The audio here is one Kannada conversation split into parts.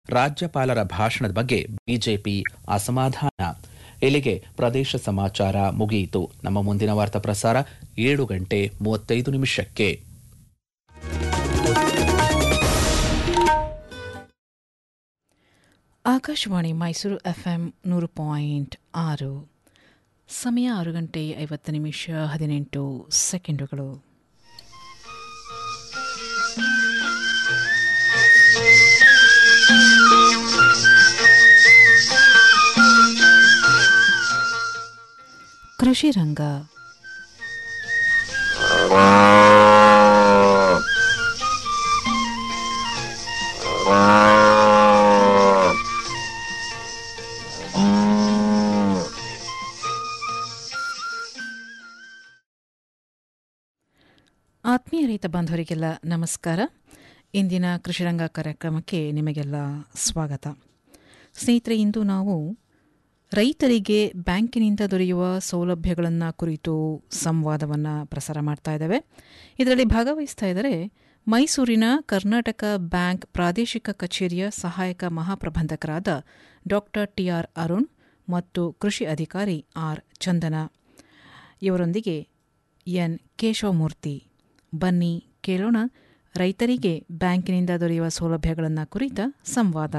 ರಾಜ್ಯಪಾಲರ ಭಾಷಣದ ಬಗ್ಗೆ ಬಿಜೆಪಿ ಅಸಮಾಧಾನ ಇಲ್ಲಿಗೆ ಪ್ರದೇಶ ಸಮಾಚಾರ ಮುಗಿಯಿತು ನಮ್ಮ ಮುಂದಿನ ವಾರ್ತಾ ಪ್ರಸಾರ ಏಳು ಗಂಟೆ ಮೂವತ್ತೈದು ನಿಮಿಷಕ್ಕೆ ಆಕಾಶವಾಣಿ ಮೈಸೂರು ಎಫ್ಎಂ ನೂರು ಪಾಯಿಂಟ್ ಆರು ಸಮಯ ಆರು ಗಂಟೆ ಐವತ್ತು ನಿಮಿಷ ಹದಿನೆಂಟು ಸೆಕೆಂಡುಗಳು ಕೃಷಿ ರಂಗ ಆತ್ಮೀಯ ರೈತ ಬಾಂಧವರಿಗೆಲ್ಲ ನಮಸ್ಕಾರ ಇಂದಿನ ಕೃಷಿರಂಗ ಕಾರ್ಯಕ್ರಮಕ್ಕೆ ನಿಮಗೆಲ್ಲ ಸ್ವಾಗತ ಸ್ನೇಹಿತರೆ ಇಂದು ನಾವು ರೈತರಿಗೆ ಬ್ಯಾಂಕಿನಿಂದ ದೊರೆಯುವ ಸೌಲಭ್ಯಗಳನ್ನು ಕುರಿತು ಸಂವಾದವನ್ನು ಪ್ರಸಾರ ಮಾಡ್ತಾ ಇದ್ದೇವೆ ಇದರಲ್ಲಿ ಭಾಗವಹಿಸ್ತಾ ಇದ್ದಾರೆ ಮೈಸೂರಿನ ಕರ್ನಾಟಕ ಬ್ಯಾಂಕ್ ಪ್ರಾದೇಶಿಕ ಕಚೇರಿಯ ಸಹಾಯಕ ಮಹಾಪ್ರಬಂಧಕರಾದ ಡಾಕ್ಟರ್ ಟಿಆರ್ ಅರುಣ್ ಮತ್ತು ಕೃಷಿ ಅಧಿಕಾರಿ ಆರ್ ಚಂದನ ಇವರೊಂದಿಗೆ ಎನ್ ಕೇಶವಮೂರ್ತಿ ಬನ್ನಿ ಕೇಳೋಣ ರೈತರಿಗೆ ಬ್ಯಾಂಕಿನಿಂದ ದೊರೆಯುವ ಸೌಲಭ್ಯಗಳನ್ನು ಕುರಿತ ಸಂವಾದ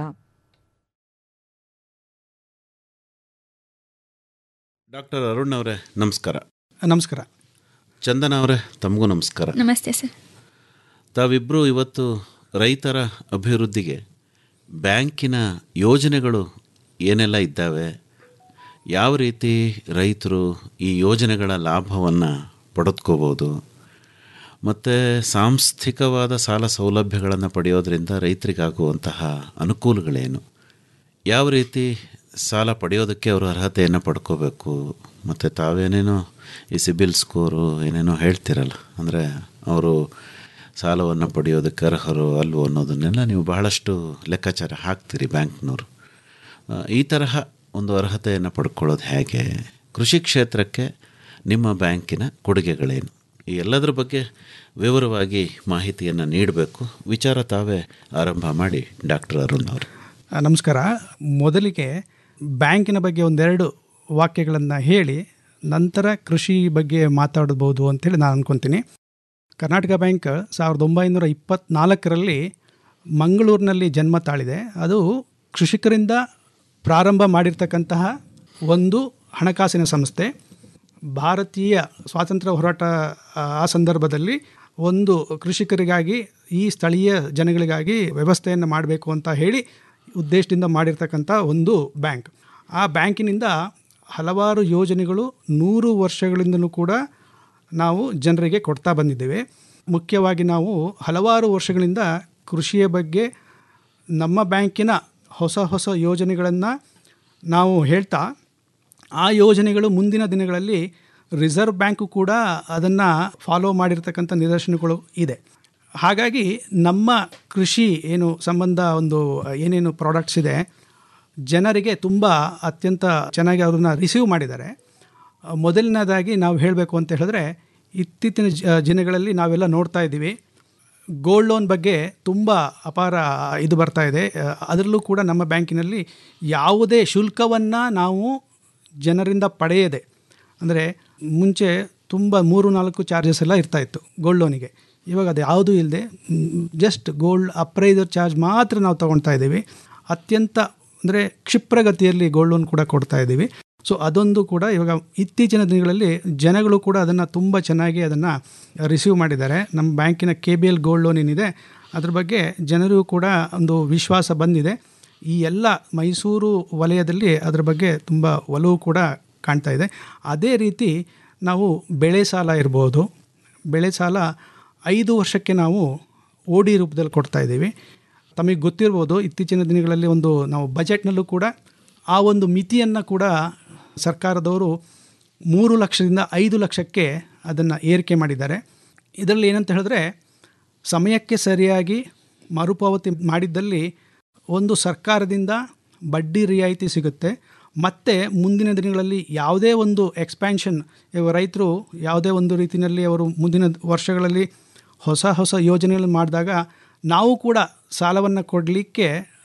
ಡಾಕ್ಟರ್ ಅರುಣ್ ಅವರೇ ನಮಸ್ಕಾರ ನಮಸ್ಕಾರ ಚಂದನ ಅವರೇ ತಮಗೂ ನಮಸ್ಕಾರ ನಮಸ್ತೆ ಸರ್ ತಾವಿಬ್ಬರು ಇವತ್ತು ರೈತರ ಅಭಿವೃದ್ಧಿಗೆ ಬ್ಯಾಂಕಿನ ಯೋಜನೆಗಳು ಏನೆಲ್ಲ ಇದ್ದಾವೆ ಯಾವ ರೀತಿ ರೈತರು ಈ ಯೋಜನೆಗಳ ಲಾಭವನ್ನು ಪಡೆದುಕೋಬೋದು ಮತ್ತು ಸಾಂಸ್ಥಿಕವಾದ ಸಾಲ ಸೌಲಭ್ಯಗಳನ್ನು ಪಡೆಯೋದ್ರಿಂದ ರೈತರಿಗಾಗುವಂತಹ ಅನುಕೂಲಗಳೇನು ಯಾವ ರೀತಿ ಸಾಲ ಪಡೆಯೋದಕ್ಕೆ ಅವರು ಅರ್ಹತೆಯನ್ನು ಪಡ್ಕೋಬೇಕು ಮತ್ತು ತಾವೇನೇನೋ ಈ ಸಿಬಿಲ್ ಸ್ಕೋರು ಏನೇನೋ ಹೇಳ್ತಿರಲ್ಲ ಅಂದರೆ ಅವರು ಸಾಲವನ್ನು ಪಡೆಯೋದಕ್ಕೆ ಅರ್ಹರು ಅಲ್ವೋ ಅನ್ನೋದನ್ನೆಲ್ಲ ನೀವು ಬಹಳಷ್ಟು ಲೆಕ್ಕಾಚಾರ ಹಾಕ್ತೀರಿ ಬ್ಯಾಂಕ್ನವರು ಆ, ಈ ತರಹ ಒಂದು ಅರ್ಹತೆಯನ್ನು ಪಡ್ಕೊಳ್ಳೋದು ಹೇಗೆ ಕೃಷಿ ಕ್ಷೇತ್ರಕ್ಕೆ ನಿಮ್ಮ ಬ್ಯಾಂಕಿನ ಕೊಡುಗೆಗಳೇನು ಈ ಎಲ್ಲದರ ಬಗ್ಗೆ ವಿವರವಾಗಿ ಮಾಹಿತಿಯನ್ನು ನೀಡಬೇಕು ವಿಚಾರ ತಾವೇ ಆರಂಭ ಮಾಡಿ ಡಾಕ್ಟರ್ ಅರುಣ್ ಅವರು ಆ, ನಮಸ್ಕಾರ ಮೊದಲಿಗೆ ಬ್ಯಾಂಕಿನ ಬಗ್ಗೆ ಒಂದೆರಡು ವಾಕ್ಯಗಳನ್ನು ಹೇಳಿ ನಂತರ ಕೃಷಿ ಬಗ್ಗೆ ಮಾತಾಡ್ಬೋದು ಅಂತೇಳಿ ನಾನು ಅಂದ್ಕೊತೀನಿ ಕರ್ನಾಟಕ ಬ್ಯಾಂಕ್ ಸಾವಿರದ ಒಂಬೈನೂರ ಇಪ್ಪತ್ತ್ನಾಲ್ಕರಲ್ಲಿ ಮಂಗಳೂರಿನಲ್ಲಿ ಜನ್ಮ ತಾಳಿದೆ ಅದು ಕೃಷಿಕರಿಂದ ಪ್ರಾರಂಭ ಮಾಡಿರ್ತಕ್ಕಂತಹ ಒಂದು ಹಣಕಾಸಿನ ಸಂಸ್ಥೆ ಭಾರತೀಯ ಸ್ವಾತಂತ್ರ್ಯ ಹೋರಾಟ ಆ, ಆ ಸಂದರ್ಭದಲ್ಲಿ ಒಂದು ಕೃಷಿಕರಿಗಾಗಿ ಈ ಸ್ಥಳೀಯ ಜನಗಳಿಗಾಗಿ ವ್ಯವಸ್ಥೆಯನ್ನು ಮಾಡಬೇಕು ಅಂತ ಹೇಳಿ ಉದ್ದೇಶದಿಂದ ಮಾಡಿರ್ತಕ್ಕಂಥ ಒಂದು ಬ್ಯಾಂಕ್ ಆ ಬ್ಯಾಂಕಿನಿಂದ ಹಲವಾರು ಯೋಜನೆಗಳು ನೂರು ವರ್ಷಗಳಿಂದಲೂ ಕೂಡ ನಾವು ಜನರಿಗೆ ಕೊಡ್ತಾ ಬಂದಿದ್ದೇವೆ ಮುಖ್ಯವಾಗಿ ನಾವು ಹಲವಾರು ವರ್ಷಗಳಿಂದ ಕೃಷಿಯ ಬಗ್ಗೆ ನಮ್ಮ ಬ್ಯಾಂಕಿನ ಹೊಸ ಹೊಸ ಯೋಜನೆಗಳನ್ನು ನಾವು ಹೇಳ್ತಾ ಆ ಯೋಜನೆಗಳು ಮುಂದಿನ ದಿನಗಳಲ್ಲಿ ರಿಸರ್ವ್ ಬ್ಯಾಂಕು ಕೂಡ ಅದನ್ನು ಫಾಲೋ ಮಾಡಿರ್ತಕ್ಕಂಥ ನಿದರ್ಶನಗಳು ಇದೆ ಹಾಗಾಗಿ ನಮ್ಮ ಕೃಷಿ ಏನು ಸಂಬಂಧ ಒಂದು ಏನೇನು ಪ್ರಾಡಕ್ಟ್ಸ್ ಇದೆ ಜನರಿಗೆ ತುಂಬ ಅತ್ಯಂತ ಚೆನ್ನಾಗಿ ಅದನ್ನು ರಿಸೀವ್ ಮಾಡಿದ್ದಾರೆ ಮೊದಲನೇದಾಗಿ ನಾವು ಹೇಳಬೇಕು ಅಂತ ಹೇಳಿದ್ರೆ ಇತ್ತೀಚಿನ ಜ- ದಿನಗಳಲ್ಲಿ ನಾವೆಲ್ಲ ನೋಡ್ತಾ ಇದ್ದೀವಿ ಗೋಲ್ಡ್ ಲೋನ್ ಬಗ್ಗೆ ತುಂಬ ಅಪಾರ ಇದು ಬರ್ತಾ ಇದೆ ಅದರಲ್ಲೂ ಕೂಡ ನಮ್ಮ ಬ್ಯಾಂಕಿನಲ್ಲಿ ಯಾವುದೇ ಶುಲ್ಕವನ್ನು ನಾವು ಜನರಿಂದ ಪಡೆಯದೆ ಅಂದರೆ ಮುಂಚೆ ತುಂಬ ಮೂರು ನಾಲ್ಕು ಚಾರ್ಜಸ್ ಎಲ್ಲ ಇರ್ತಾಯಿತ್ತು ಗೋಲ್ಡ್ ಲೋನಿಗೆ ಇವಾಗ ಅದು ಯಾವುದೂ ಇಲ್ಲದೆ ಜಸ್ಟ್ ಗೋಲ್ಡ್ ಅಪ್ರೈಸರ್ ಚಾರ್ಜ್ ಮಾತ್ರ ನಾವು ತೊಗೊಳ್ತಾ ಇದ್ದೀವಿ ಅತ್ಯಂತ ಅಂದರೆ ಕ್ಷಿಪ್ರಗತಿಯಲ್ಲಿ ಗೋಲ್ಡ್ ಲೋನ್ ಕೂಡ ಕೊಡ್ತಾ ಇದ್ದೀವಿ ಸೊ ಅದೊಂದು ಕೂಡ ಇವಾಗ ಇತ್ತೀಚಿನ ದಿನಗಳಲ್ಲಿ ಜನಗಳು ಕೂಡ ಅದನ್ನು ತುಂಬ ಚೆನ್ನಾಗಿ ಅದನ್ನು ರಿಸೀವ್ ಮಾಡಿದ್ದಾರೆ ನಮ್ಮ ಬ್ಯಾಂಕಿನ K B L gold loan ಏನಿದೆ ಅದ್ರ ಬಗ್ಗೆ ಜನರಿಗೂ ಕೂಡ ಒಂದು ವಿಶ್ವಾಸ ಬಂದಿದೆ ಈ ಎಲ್ಲ ಮೈಸೂರು ವಲಯದಲ್ಲಿ ಅದರ ಬಗ್ಗೆ ತುಂಬ ಒಲವು ಕೂಡ ಕಾಣ್ತಾ ಇದೆ ಅದೇ ರೀತಿ ನಾವು ಬೆಳೆ ಸಾಲ ಇರ್ಬೋದು ಬೆಳೆ ಸಾಲ ಐದು ವರ್ಷಕ್ಕೆ ನಾವು ಓಡಿ ರೂಪದಲ್ಲಿ ಕೊಡ್ತಾ ಇದ್ದೀವಿ ತಮಗೆ ಗೊತ್ತಿರ್ಬೋದು ಇತ್ತೀಚಿನ ದಿನಗಳಲ್ಲಿ ಒಂದು ನಾವು ಬಜೆಟ್ನಲ್ಲೂ ಕೂಡ ಆ ಒಂದು ಮಿತಿಯನ್ನು ಕೂಡ ಸರ್ಕಾರದವರು ಮೂರು ಲಕ್ಷದಿಂದ ಐದು ಲಕ್ಷಕ್ಕೆ ಅದನ್ನು ಏರಿಕೆ ಮಾಡಿದ್ದಾರೆ ಇದರಲ್ಲಿ ಏನಂತ ಹೇಳಿದ್ರೆ ಸಮಯಕ್ಕೆ ಸರಿಯಾಗಿ ಮರುಪಾವತಿ ಮಾಡಿದ್ದಲ್ಲಿ ಒಂದು ಸರ್ಕಾರದಿಂದ ಬಡ್ಡಿ ರಿಯಾಯಿತಿ ಸಿಗುತ್ತೆ ಮತ್ತು ಮುಂದಿನ ದಿನಗಳಲ್ಲಿ ಯಾವುದೇ ಒಂದು ಎಕ್ಸ್ಪ್ಯಾನ್ಷನ್ ಇವಾಗ ರೈತರು ಯಾವುದೇ ಒಂದು ರೀತಿಯಲ್ಲಿ ಅವರು ಮುಂದಿನ ವರ್ಷಗಳಲ್ಲಿ ಹೊಸ ಹೊಸ ಯೋಜನೆಗಳನ್ನು ಮಾಡಿದಾಗ ನಾವು ಕೂಡ ಸಾಲವನ್ನು ಕೊಡಲಿಕ್ಕೆ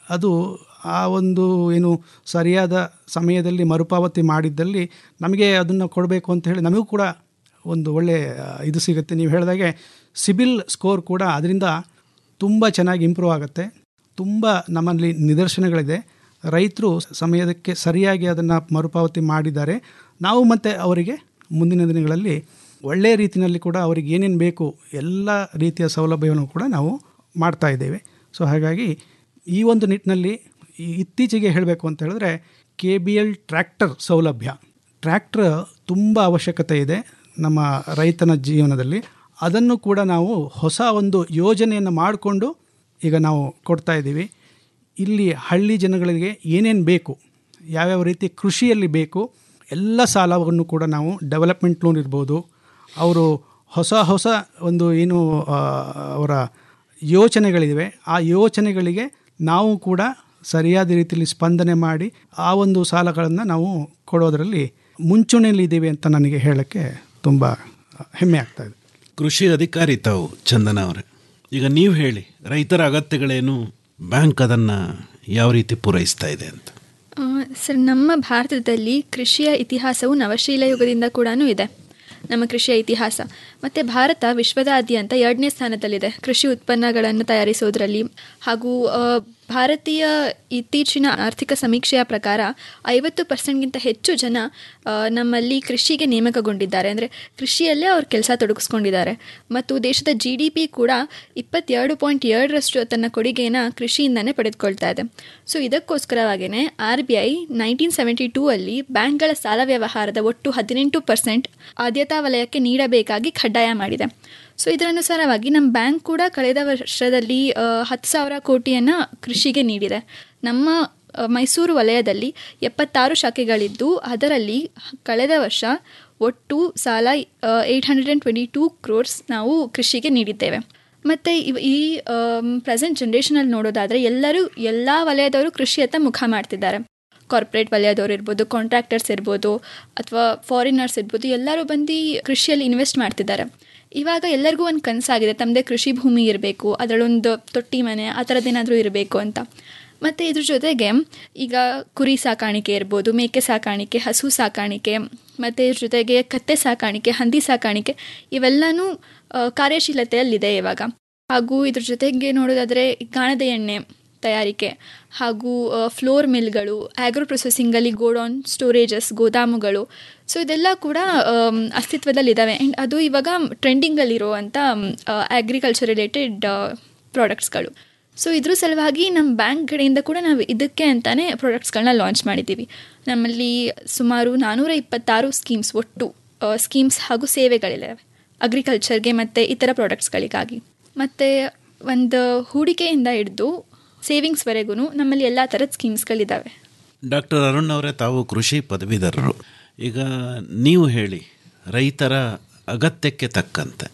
ಅದು ಆ ಒಂದು ಏನು ಸರಿಯಾದ ಸಮಯದಲ್ಲಿ ಮರುಪಾವತಿ ಮಾಡಿದ್ದಲ್ಲಿ ನಮಗೆ ಅದನ್ನು ಕೊಡಬೇಕು ಅಂತ ಹೇಳಿ ನಮಗೂ ಕೂಡ ಒಂದು ಒಳ್ಳೆಯ ಇದು ಸಿಗುತ್ತೆ ನೀವು ಹೇಳಿದಾಗೆ ಸಿಬಿಲ್ ಸ್ಕೋರ್ ಕೂಡ ಅದರಿಂದ ತುಂಬ ಚೆನ್ನಾಗಿ ಇಂಪ್ರೂವ್ ಆಗುತ್ತೆ ತುಂಬ ನಮ್ಮಲ್ಲಿ ನಿದರ್ಶನಗಳಿದೆ ರೈತರು ಸಮಯದಕ್ಕೆ ಸರಿಯಾಗಿ ಅದನ್ನು ಮರುಪಾವತಿ ಮಾಡಿದ್ದಾರೆ ನಾವು ಮತ್ತು ಅವರಿಗೆ ಮುಂದಿನ ದಿನಗಳಲ್ಲಿ ಒಳ್ಳೆಯ ರೀತಿಯಲ್ಲಿ ಕೂಡ ಅವರಿಗೆ ಏನೇನು ಬೇಕು ಎಲ್ಲ ರೀತಿಯ ಸೌಲಭ್ಯವನ್ನು ಕೂಡ ನಾವು ಮಾಡ್ತಾ ಇದ್ದೇವೆ ಸೊ ಹಾಗಾಗಿ ಈ ಒಂದು ನಿಟ್ಟಿನಲ್ಲಿ ಈ ಇತ್ತೀಚೆಗೆ ಹೇಳಬೇಕು ಅಂತ ಹೇಳಿದ್ರೆ ಕೆ ಬಿ ಎಲ್ ಟ್ರ್ಯಾಕ್ಟರ್ ಸೌಲಭ್ಯ ಟ್ರ್ಯಾಕ್ಟರ್ ತುಂಬ ಅವಶ್ಯಕತೆ ಇದೆ ನಮ್ಮ ರೈತನ ಜೀವನದಲ್ಲಿ ಅದನ್ನು ಕೂಡ ನಾವು ಹೊಸ ಒಂದು ಯೋಜನೆಯನ್ನು ಮಾಡಿಕೊಂಡು ಈಗ ನಾವು ಕೊಡ್ತಾ ಇದ್ದೀವಿ ಇಲ್ಲಿ ಹಳ್ಳಿ ಜನಗಳಿಗೆ ಏನೇನು ಬೇಕು ಯಾವ್ಯಾವ ರೀತಿ ಕೃಷಿಯಲ್ಲಿ ಬೇಕು ಎಲ್ಲ ಸಾಲವನ್ನು ಕೂಡ ನಾವು ಡೆವಲಪ್ಮೆಂಟ್ ಲೋನ್ ಇರ್ಬೋದು ಅವರು ಹೊಸ ಹೊಸ ಒಂದು ಏನು ಆ, ಅವರ ಯೋಚನೆಗಳಿವೆ ಆ ಯೋಚನೆಗಳಿಗೆ ನಾವು ಕೂಡ ಸರಿಯಾದ ರೀತಿಯಲ್ಲಿ ಸ್ಪಂದನೆ ಮಾಡಿ ಆ ಒಂದು ಸಾಲಗಳನ್ನು ನಾವು ಕೊಡೋದರಲ್ಲಿ ಮುಂಚೂಣಿಯಲ್ಲಿದ್ದೀವಿ ಅಂತ ನನಗೆ ಹೇಳೋಕ್ಕೆ ತುಂಬ ಹೆಮ್ಮೆ ಆಗ್ತಾ ಇದೆ ಕೃಷಿ ಅಧಿಕಾರಿ ತಾವು ಚಂದನ ಅವರೇ ಈಗ ನೀವು ಹೇಳಿ ರೈತರ ಅಗತ್ಯಗಳೇನು ಬ್ಯಾಂಕ್ ಅದನ್ನು ಯಾವ ರೀತಿ ಪೂರೈಸ್ತಾ ಇದೆ ಅಂತ ಆ, ಸರ್ ನಮ್ಮ ಭಾರತದಲ್ಲಿ ಕೃಷಿಯ ಇತಿಹಾಸವು ನವಶೀಲ ಯುಗದಿಂದ ಕೂಡ ಇದೆ ನಮ್ಮ ಕೃಷಿಯ ಇತಿಹಾಸ ಮತ್ತು ಭಾರತ ವಿಶ್ವದಾದ್ಯಂತ ಎರಡನೇ ಸ್ಥಾನದಲ್ಲಿದೆ ಕೃಷಿ ಉತ್ಪನ್ನಗಳನ್ನು ತಯಾರಿಸೋದ್ರಲ್ಲಿ ಹಾಗೂ ಆ, ಭಾರತೀಯ ಇತ್ತೀಚಿನ ಆರ್ಥಿಕ ಸಮೀಕ್ಷೆಯ ಪ್ರಕಾರ ಐವತ್ತು ಪರ್ಸೆಂಟ್ಗಿಂತ ಹೆಚ್ಚು ಜನ ಆ, ನಮ್ಮಲ್ಲಿ ಕೃಷಿಗೆ ನೇಮಕಗೊಂಡಿದ್ದಾರೆ ಅಂದರೆ ಕೃಷಿಯಲ್ಲೇ ಅವ್ರು ಕೆಲಸ ತೊಡಗಿಸ್ಕೊಂಡಿದ್ದಾರೆ ಮತ್ತು ದೇಶದ ಜಿ ಡಿ ಪಿ ಕೂಡ ಇಪ್ಪತ್ತೆರಡು ಪಾಯಿಂಟ್ ಎರಡರಷ್ಟು ತನ್ನ ಕೊಡುಗೆಯನ್ನು ಕೃಷಿಯಿಂದನೇ ಪಡೆದುಕೊಳ್ತಾ ಇದೆ ಸೊ ಇದಕ್ಕೋಸ್ಕರವಾಗಿಯೇ R B I nineteen seventy two ಅಲ್ಲಿ ಬ್ಯಾಂಕ್ಗಳ ಸಾಲ ವ್ಯವಹಾರದ ಒಟ್ಟು ಹದಿನೆಂಟು ಪರ್ಸೆಂಟ್ ಆದ್ಯತಾ ವಲಯಕ್ಕೆ ನೀಡಬೇಕಾಗಿ ಕಡ್ಡಾಯ ಮಾಡಿದೆ ಸೊ ಇದರ ಅನುಸಾರವಾಗಿ ನಮ್ಮ ಬ್ಯಾಂಕ್ ಕೂಡ ಕಳೆದ ವರ್ಷದಲ್ಲಿ ಆ, ಹತ್ತು ಸಾವಿರ ಕೋಟಿಯನ್ನು ಕೃಷಿಗೆ ನೀಡಿದೆ ನಮ್ಮ ಆ, ಮೈಸೂರು ವಲಯದಲ್ಲಿ ಎಪ್ಪತ್ತಾರು ಶಾಖೆಗಳಿದ್ದು ಅದರಲ್ಲಿ ಕಳೆದ ವರ್ಷ ಒಟ್ಟು ಸಾಲ eight hundred and twenty two crores ನಾವು ಕೃಷಿಗೆ ನೀಡಿದ್ದೇವೆ ಮತ್ತು ಇವ್ ಈ ಪ್ರೆಸೆಂಟ್ ಜನ್ರೇಷನಲ್ಲಿ ನೋಡೋದಾದರೆ ಎಲ್ಲರೂ ಎಲ್ಲ ವಲಯದವರು ಕೃಷಿಯತ್ತ ಮುಖ ಮಾಡ್ತಿದ್ದಾರೆ ಕಾರ್ಪೊರೇಟ್ ವಲಯದವ್ರು ಇರ್ಬೋದು ಕಾಂಟ್ರಾಕ್ಟರ್ಸ್ ಇರ್ಬೋದು ಅಥವಾ ಫಾರಿನರ್ಸ್ ಇರ್ಬೋದು ಎಲ್ಲರೂ ಬಂದು ಕೃಷಿಯಲ್ಲಿ ಇನ್ವೆಸ್ಟ್ ಮಾಡ್ತಿದ್ದಾರೆ ಇವಾಗ ಎಲ್ಲರಿಗೂ ಒಂದು ಕನಸಾಗಿದೆ ತಮ್ಮದೇ ಕೃಷಿ ಭೂಮಿ ಇರಬೇಕು ಅದರಲ್ಲೊಂದು ತೊಟ್ಟಿ ಮನೆ ಆ ಥರದ್ದೇನಾದರೂ ಇರಬೇಕು ಅಂತ ಮತ್ತು ಇದ್ರ ಜೊತೆಗೆ ಈಗ ಕುರಿ ಸಾಕಾಣಿಕೆ ಇರ್ಬೋದು ಮೇಕೆ ಸಾಕಾಣಿಕೆ ಹಸು ಸಾಕಾಣಿಕೆ ಮತ್ತು ಇದ್ರ ಜೊತೆಗೆ ಕತ್ತೆ ಸಾಕಾಣಿಕೆ ಹಂದಿ ಸಾಕಾಣಿಕೆ ಇವೆಲ್ಲನೂ ಆ, ಕಾರ್ಯಶೀಲತೆಯಲ್ಲಿದೆ ಇವಾಗ ಹಾಗೂ ಇದ್ರ ಜೊತೆಗೆ ನೋಡೋದಾದರೆ ಗಾಣದ ಎಣ್ಣೆ ತಯಾರಿಕೆ ಹಾಗೂ ಫ್ಲೋರ್ ಮಿಲ್ಗಳು ಆಗ್ರೋ ಪ್ರೊಸೆಸಿಂಗಲ್ಲಿ ಗೋಡೌನ್ ಸ್ಟೋರೇಜಸ್ ಗೋದಾಮುಗಳು ಸೊ ಇದೆಲ್ಲ ಕೂಡ ಆಮ್, ಅಸ್ತಿತ್ವದಲ್ಲಿದ್ದಾವೆ ಆ್ಯಂಡ್ ಅದು ಇವಾಗ ಟ್ರೆಂಡಿಂಗಲ್ಲಿರುವಂಥ ಅಗ್ರಿಕಲ್ಚರ್ ರಿಲೇಟೆಡ್ ಪ್ರಾಡಕ್ಟ್ಸ್ಗಳು ಸೊ ಇದ್ರ ಸಲುವಾಗಿ ನಮ್ಮ ಬ್ಯಾಂಕ್ ಕಡೆಯಿಂದ ಕೂಡ ನಾವು ಇದಕ್ಕೆ ಅಂತಾನೆ ಪ್ರಾಡಕ್ಟ್ಸ್ಗಳನ್ನ ಲಾಂಚ್ ಮಾಡಿದ್ದೀವಿ ನಮ್ಮಲ್ಲಿ ಸುಮಾರು ನಾನ್ನೂರ ಇಪ್ಪತ್ತಾರು ಸ್ಕೀಮ್ಸ್ ಒಟ್ಟು ಸ್ಕೀಮ್ಸ್ ಹಾಗೂ ಸೇವೆಗಳಿವೆ ಅಗ್ರಿಕಲ್ಚರ್ಗೆ ಮತ್ತು ಇತರ ಪ್ರಾಡಕ್ಟ್ಸ್ಗಳಿಗಾಗಿ ಮತ್ತು ಒಂದು ಹೂಡಿಕೆಯಿಂದ ಹಿಡಿದು ಸೇವಿಂಗ್ಸ್ವರೆಗೂ ನಮ್ಮಲ್ಲಿ ಎಲ್ಲ ಥರದ ಸ್ಕೀಮ್ಸ್ಗಳಿದ್ದಾವೆ ಡಾಕ್ಟರ್ ಅರುಣ್ ಅವರೇ ತಾವು ಕೃಷಿ ಪದವೀಧರರು ಈಗ ನೀವು ಹೇಳಿ ರೈತರ ಅಗತ್ಯಕ್ಕೆ ತಕ್ಕಂತೆ